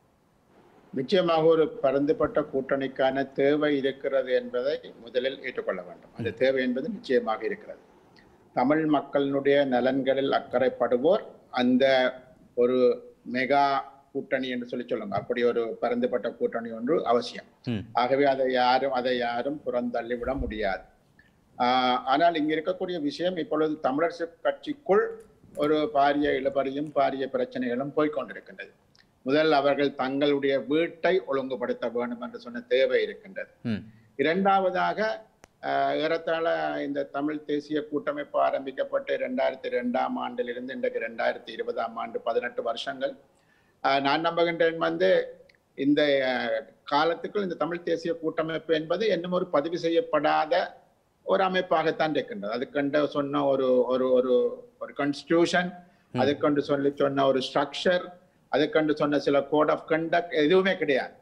நிச்சயமாக ஒரு பரந்துபட்ட கூட்டணிக்கான தேவை இருக்கிறது என்பதை முதலில் ஏற்றுக்கொள்ள வேண்டும் அந்த தேவை என்பது நிச்சயமாக இருக்கிறது தமிழ் மக்களினுடைய நலன்களில் அக்கறைப்படுவோர் அந்த ஒரு மெகா கூட்டணி என்று சொல்லி சொல்லுங்க அப்படி ஒரு பரந்துபட்ட கூட்டணி ஒன்று அவசியம் ம் ஆகவே அதை யாரும் அதை யாரும் புறந்தள்ளிவிட முடியாது ஆஹ் ஆனால் இங்க இருக்கக்கூடிய விஷயம் இப்பொழுது தமிழரசு கட்சிக்குள் ஒரு பாரிய இழுபறியும் பாரிய பிரச்சனைகளும் போய்க்கொண்டிருக்கின்றது முதல் அவர்கள் தங்களுடைய வீட்டை ஒழுங்குபடுத்த வேண்டும் என்று சொன்ன தேவை இருக்கின்றது ம் இரண்டாவதாக ஆஹ், ஏறத்தாழ இந்த தமிழ் தேசிய கூட்டமைப்பு ஆரம்பிக்கப்பட்டு இரண்டாயிரத்தி ரெண்டாம் ஆண்டிலிருந்து இன்றைக்கு ரெண்டாயிரத்தி இருபதாம் ஆண்டு பதினெட்டு வருஷங்கள் ஆஹ், நான் நம்புகின்றேன் வந்து இந்த ஆஹ், காலத்துக்குள் இந்த தமிழ் தேசிய கூட்டமைப்பு என்பது இன்னும் ஒரு பதிவு செய்யப்படாத ஒரு அமைப்பாகத்தான் இருக்கின்றது அதுக்கண்டு சொன்ன ஒரு ஒரு ஒரு ஒரு கான்ஸ்டியூஷன் அதுக்கண்டு சொல்லி சொன்ன ஒரு ஸ்ட்ரக்சர் அதுக்கண்டு சொன்ன சில கோட் ஆஃப் கண்டக்ட் எதுவுமே கிடையாது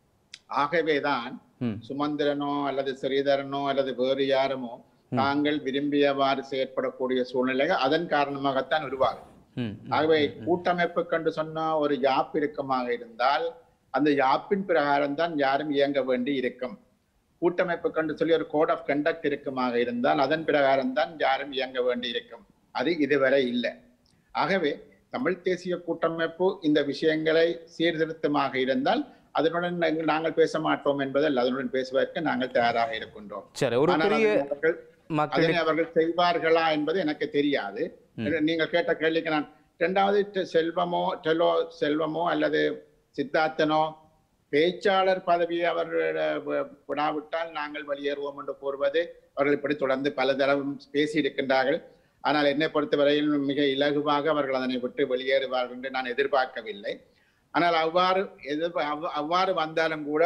ஆகவேதான் ம் சுமந்திரனோ அல்லது ஸ்ரீதரனோ அல்லது வேறு யாருமோ தாங்கள் விரும்பியவாறு செயற்படக்கூடிய சூழ்நிலைகள் அதன் காரணமாகத்தான் உருவாகும் ம் ஆகவே கூட்டமைப்பு கண்டு சொன்ன ஒரு யாப் இறுக்கமாக இருந்தால் அந்த யாப்பின் பிரகாரம் தான் யாரும் இயங்க வேண்டி இருக்கும் கூட்டமைப்பு கண்டு சொல்லி ஒரு கோட் ஆஃப் கண்டக்ட் இருக்குமாக இருந்தால் அதன் பிரகாரம் தான் யாரும் இயங்க வேண்டி இருக்கும் அது இதுவரை இல்லை ஆகவே தமிழ் தேசிய கூட்டமைப்பு இந்த விஷயங்களை சீர்திருத்தமாக இருந்தால் அதனுடன் நாங்கள் நாங்கள் பேச மாட்டோம் என்பதில் அதனுடன் பேசுவதற்கு நாங்கள் தயாராக இருக்கின்றோம் சரி ஒரு ஆனால் பெரிய அதனை அவர்கள் மக்கள் அதனை அவர்கள் செய்வார்களா என்பது எனக்கு தெரியாது நீங்கள் கேட்ட கேள்விக்கு நான் இரண்டாவது டெ- செல்வமோ டெலோ செல்வமோ அல்லது சித்தார்த்தனோ பேச்சாளர் பதவியை அவர்கள் வி- விடாவிட்டால் நாங்கள் வெளியேறுவோம் என்று கூறுவது அவர்கள் இப்படி தொடர்ந்து பல தடவை பேசி இருக்கின்றார்கள் ஆனால் என்னை பொறுத்தவரையில் மிக இலகுவாக அவர்கள் அதனை விட்டு வெளியேறுவார்கள் என்று நான் எதிர்பார்க்கவில்லை ஆனால் அவ்வாறு எதிர்ப அவ்- அவ்வாறு வந்தாலும் கூட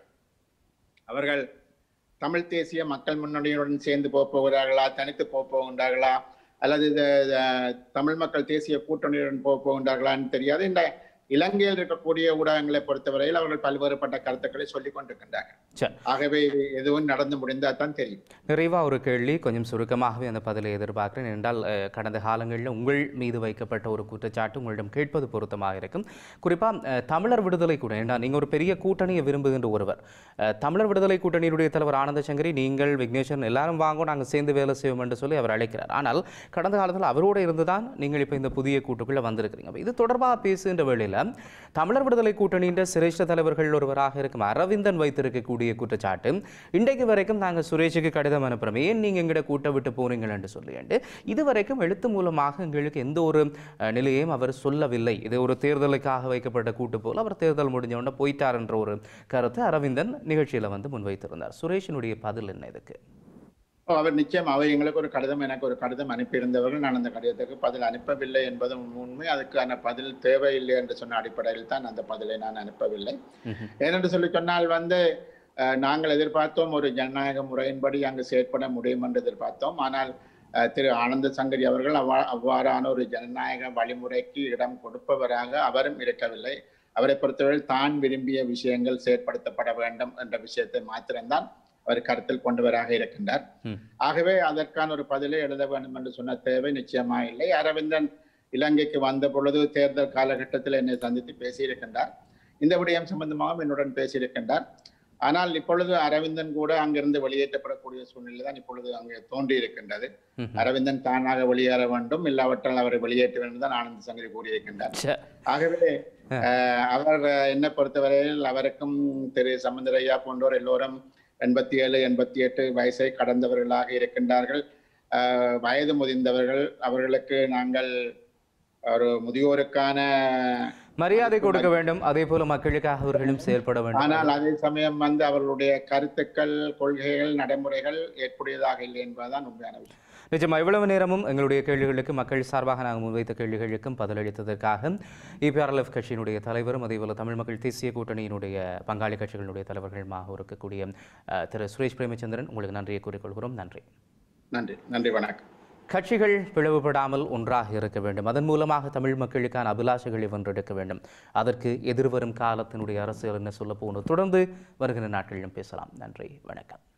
அவர்கள் தமிழ் தேசிய மக்கள் முன்னணியுடன் சேர்ந்து போகப் போகிறார்களா தனித்து போகப் போகின்றார்களா அல்லது இந்த இந்த தமிழ் மக்கள் தேசிய கூட்டணியுடன் போகப் போகின்றார்களான்னு தெரியாது இந்த இலங்கையில் இருக்கக்கூடிய ஊடகங்களை பொறுத்தவரையில் அவர்கள் பல்வேறுபட்ட கருத்துக்களை சொல்லிக் கொண்டிருக்கின்றார்கள் சரி ஆகவே இது எதுவும் நடந்து முடிந்தால் தான் தெரியும் நிறைவாக ஒரு கேள்வி கொஞ்சம் சுருக்கமாகவே அந்த பதிலை எதிர்பார்க்கிறேன் என்றால் அஹ், கடந்த காலங்களில் உங்கள் மீது வைக்கப்பட்ட ஒரு குற்றச்சாட்டு உங்களிடம் கேட்பது பொருத்தமாக இருக்கும் குறிப்பாக தமிழர் விடுதலை கூட்டணி ஏன்னா நீங்கள் ஒரு பெரிய கூட்டணியை விரும்புகின்ற ஒருவர் அஹ், தமிழர் விடுதலை கூட்டணியினுடைய தலைவர் ஆனந்த சங்கரி நீங்கள் விக்னேஸ்வரன் எல்லாரும் வாங்க நாங்கள் சேர்ந்து வேலை செய்வோம் என்று சொல்லி அவர் அழைக்கிறார் ஆனால் கடந்த காலத்தில் அவரோடு இருந்து தான் நீங்கள் இப்போ இந்த புதிய கூட்டுக்குள்ளே வந்திருக்கிறீங்க அப்ப இது தொடர்பாக பேசுகின்ற வேளையில் தமிழர் விடுதலை கூட்டணியின் சிரேஷ்ட தலைவர்கள் ஒருவராக இருக்கும் அரவிந்தன் வைத்திருக்கக்கூடிய குற்றச்சாட்டு இன்றைக்கு வரைக்கும் நாங்கள் சுரேஷுக்கு கடிதம் அனுப்புறோம் ஏன் நீங்கள் எங்கிட்ட கூட்ட விட்டு போறீங்கள் என்று சொல்லிட்டு இதுவரைக்கும் எழுத்து மூலமாக எங்களுக்கு எந்த ஒரு அஹ், நிலையையும் அவர் சொல்லவில்லை இது ஒரு தேர்தலுக்காக வைக்கப்பட்ட கூட்டு போல் அவர் தேர்தல் முடிஞ்ச உடனே போயிட்டார் என்ற ஒரு கருத்தை அரவிந்தன் நிகழ்ச்சியில் வந்து முன்வைத்திருந்தார் சுரேஷினுடைய பதில் என்ன இதுக்கு ஓ, அவர் நிச்சயம் அவர் எங்களுக்கு ஒரு கடிதம் எனக்கு ஒரு கடிதம் அனுப்பியிருந்தவர்கள் நான் அந்த கடிதத்துக்கு பதில் அனுப்பவில்லை என்பது உண்மை அதுக்கான பதில் தேவையில்லை என்று சொன்ன அடிப்படையில் தான் அந்த பதிலை நான் அனுப்பவில்லை ம்ஹும். ஏனென்று சொல்லி சொன்னால் வந்து அஹ், நாங்கள் எதிர்பார்த்தோம் ஒரு ஜனநாயக முறையின்படி அங்கு செயற்பட முடியும் என்று எதிர்பார்த்தோம் ஆனால் அஹ், திரு ஆனந்த சங்கரி அவர்கள் அவ்வா அவ்வாறான ஒரு ஜனநாயக வழிமுறைக்கு இடம் கொடுப்பவராக அவரும் இருக்கவில்லை அவரை பொறுத்தவரை தான் விரும்பிய விஷயங்கள் செயற்படுத்தப்பட வேண்டும் என்ற விஷயத்தை மாத்திரம்தான் அவர் கருத்தில் கொண்டவராக இருக்கின்றார் ம். ஆகவே அதற்கான ஒரு பதிலை எழுத வேண்டும் என்று சொன்ன தேவை நிச்சயமா இல்லை அரவிந்தன் இலங்கைக்கு வந்த பொழுது தேர்தல் காலகட்டத்தில் என்னை சந்தித்து பேசியிருக்கின்றார் இந்த விடயம் சம்பந்தமாகவும் என்னுடன் பேசியிருக்கின்றார் ஆனால் இப்பொழுது அரவிந்தன் கூட அங்கிருந்து வெளியேற்றப்படக்கூடிய சூழ்நிலை தான் இப்பொழுது அங்கே தோன்றி இருக்கின்றது ம்ஹும். அரவிந்தன் தானாக வெளியேற வேண்டும் இல்லாவற்றால் அவரை வெளியேற்ற வேண்டும் தான் ஆனந்த் சங்கரி கூறியிருக்கின்றார் ச்சே. ஆகவே அஹ், அவர் என்னை பொறுத்தவரையில் அவருக்கும் திரு சமுந்தரையா போன்றோர் எல்லோரும் எண்பத்தி ஏழு எண்பத்தி எட்டு வயசை கடந்தவர்களாக இருக்கின்றார்கள் அஹ், வயது முதிர்ந்தவர்கள் அவர்களுக்கு நாங்கள் ஒரு முதியோருக்கான மரியாதை கொடுக்க வேண்டும் அதே போல மக்களுக்காக அவர்களும் செயல்பட வேண்டும் ஆனால் அதே சமயம் வந்து அவர்களுடைய கருத்துக்கள் கொள்கைகள் நடைமுறைகள் ஏற்புடையதாக இல்லை என்பதுதான் உண்மையான விஷயம் நிச்சயமா இவ்வளவு நேரமும் எங்களுடைய கேள்விகளுக்கு மக்கள் சார்பாக நாங்கள் முன்வைத்த கேள்விகளுக்கும் பதிலளித்ததற்காக இபிஆர்எல்எஃப் கட்சியினுடைய தலைவரும் அதேபோல தமிழ் மக்கள் தேசிய கூட்டணியினுடைய பங்காளி கட்சிகளுடைய தலைவர்களுமாக இருக்கக்கூடிய அஹ், திரு சுரேஷ் பிரேமச்சந்திரன் உங்களுக்கு நன்றியை கூறிக்கொள்கிறோம் நன்றி நன்றி நன்றி வணக்கம் கட்சிகள் பிளவுபடாமல் ஒன்றாக இருக்க வேண்டும் அதன் மூலமாக தமிழ் மக்களுக்கான அபிலாஷைகளை வென்றெடுக்க வேண்டும் அதற்கு எதிர்வரும் காலத்தினுடைய அரசியல் என்ன சொல்ல போகணும் தொடர்ந்து வருகிற நாட்களிலும் பேசலாம் நன்றி வணக்கம்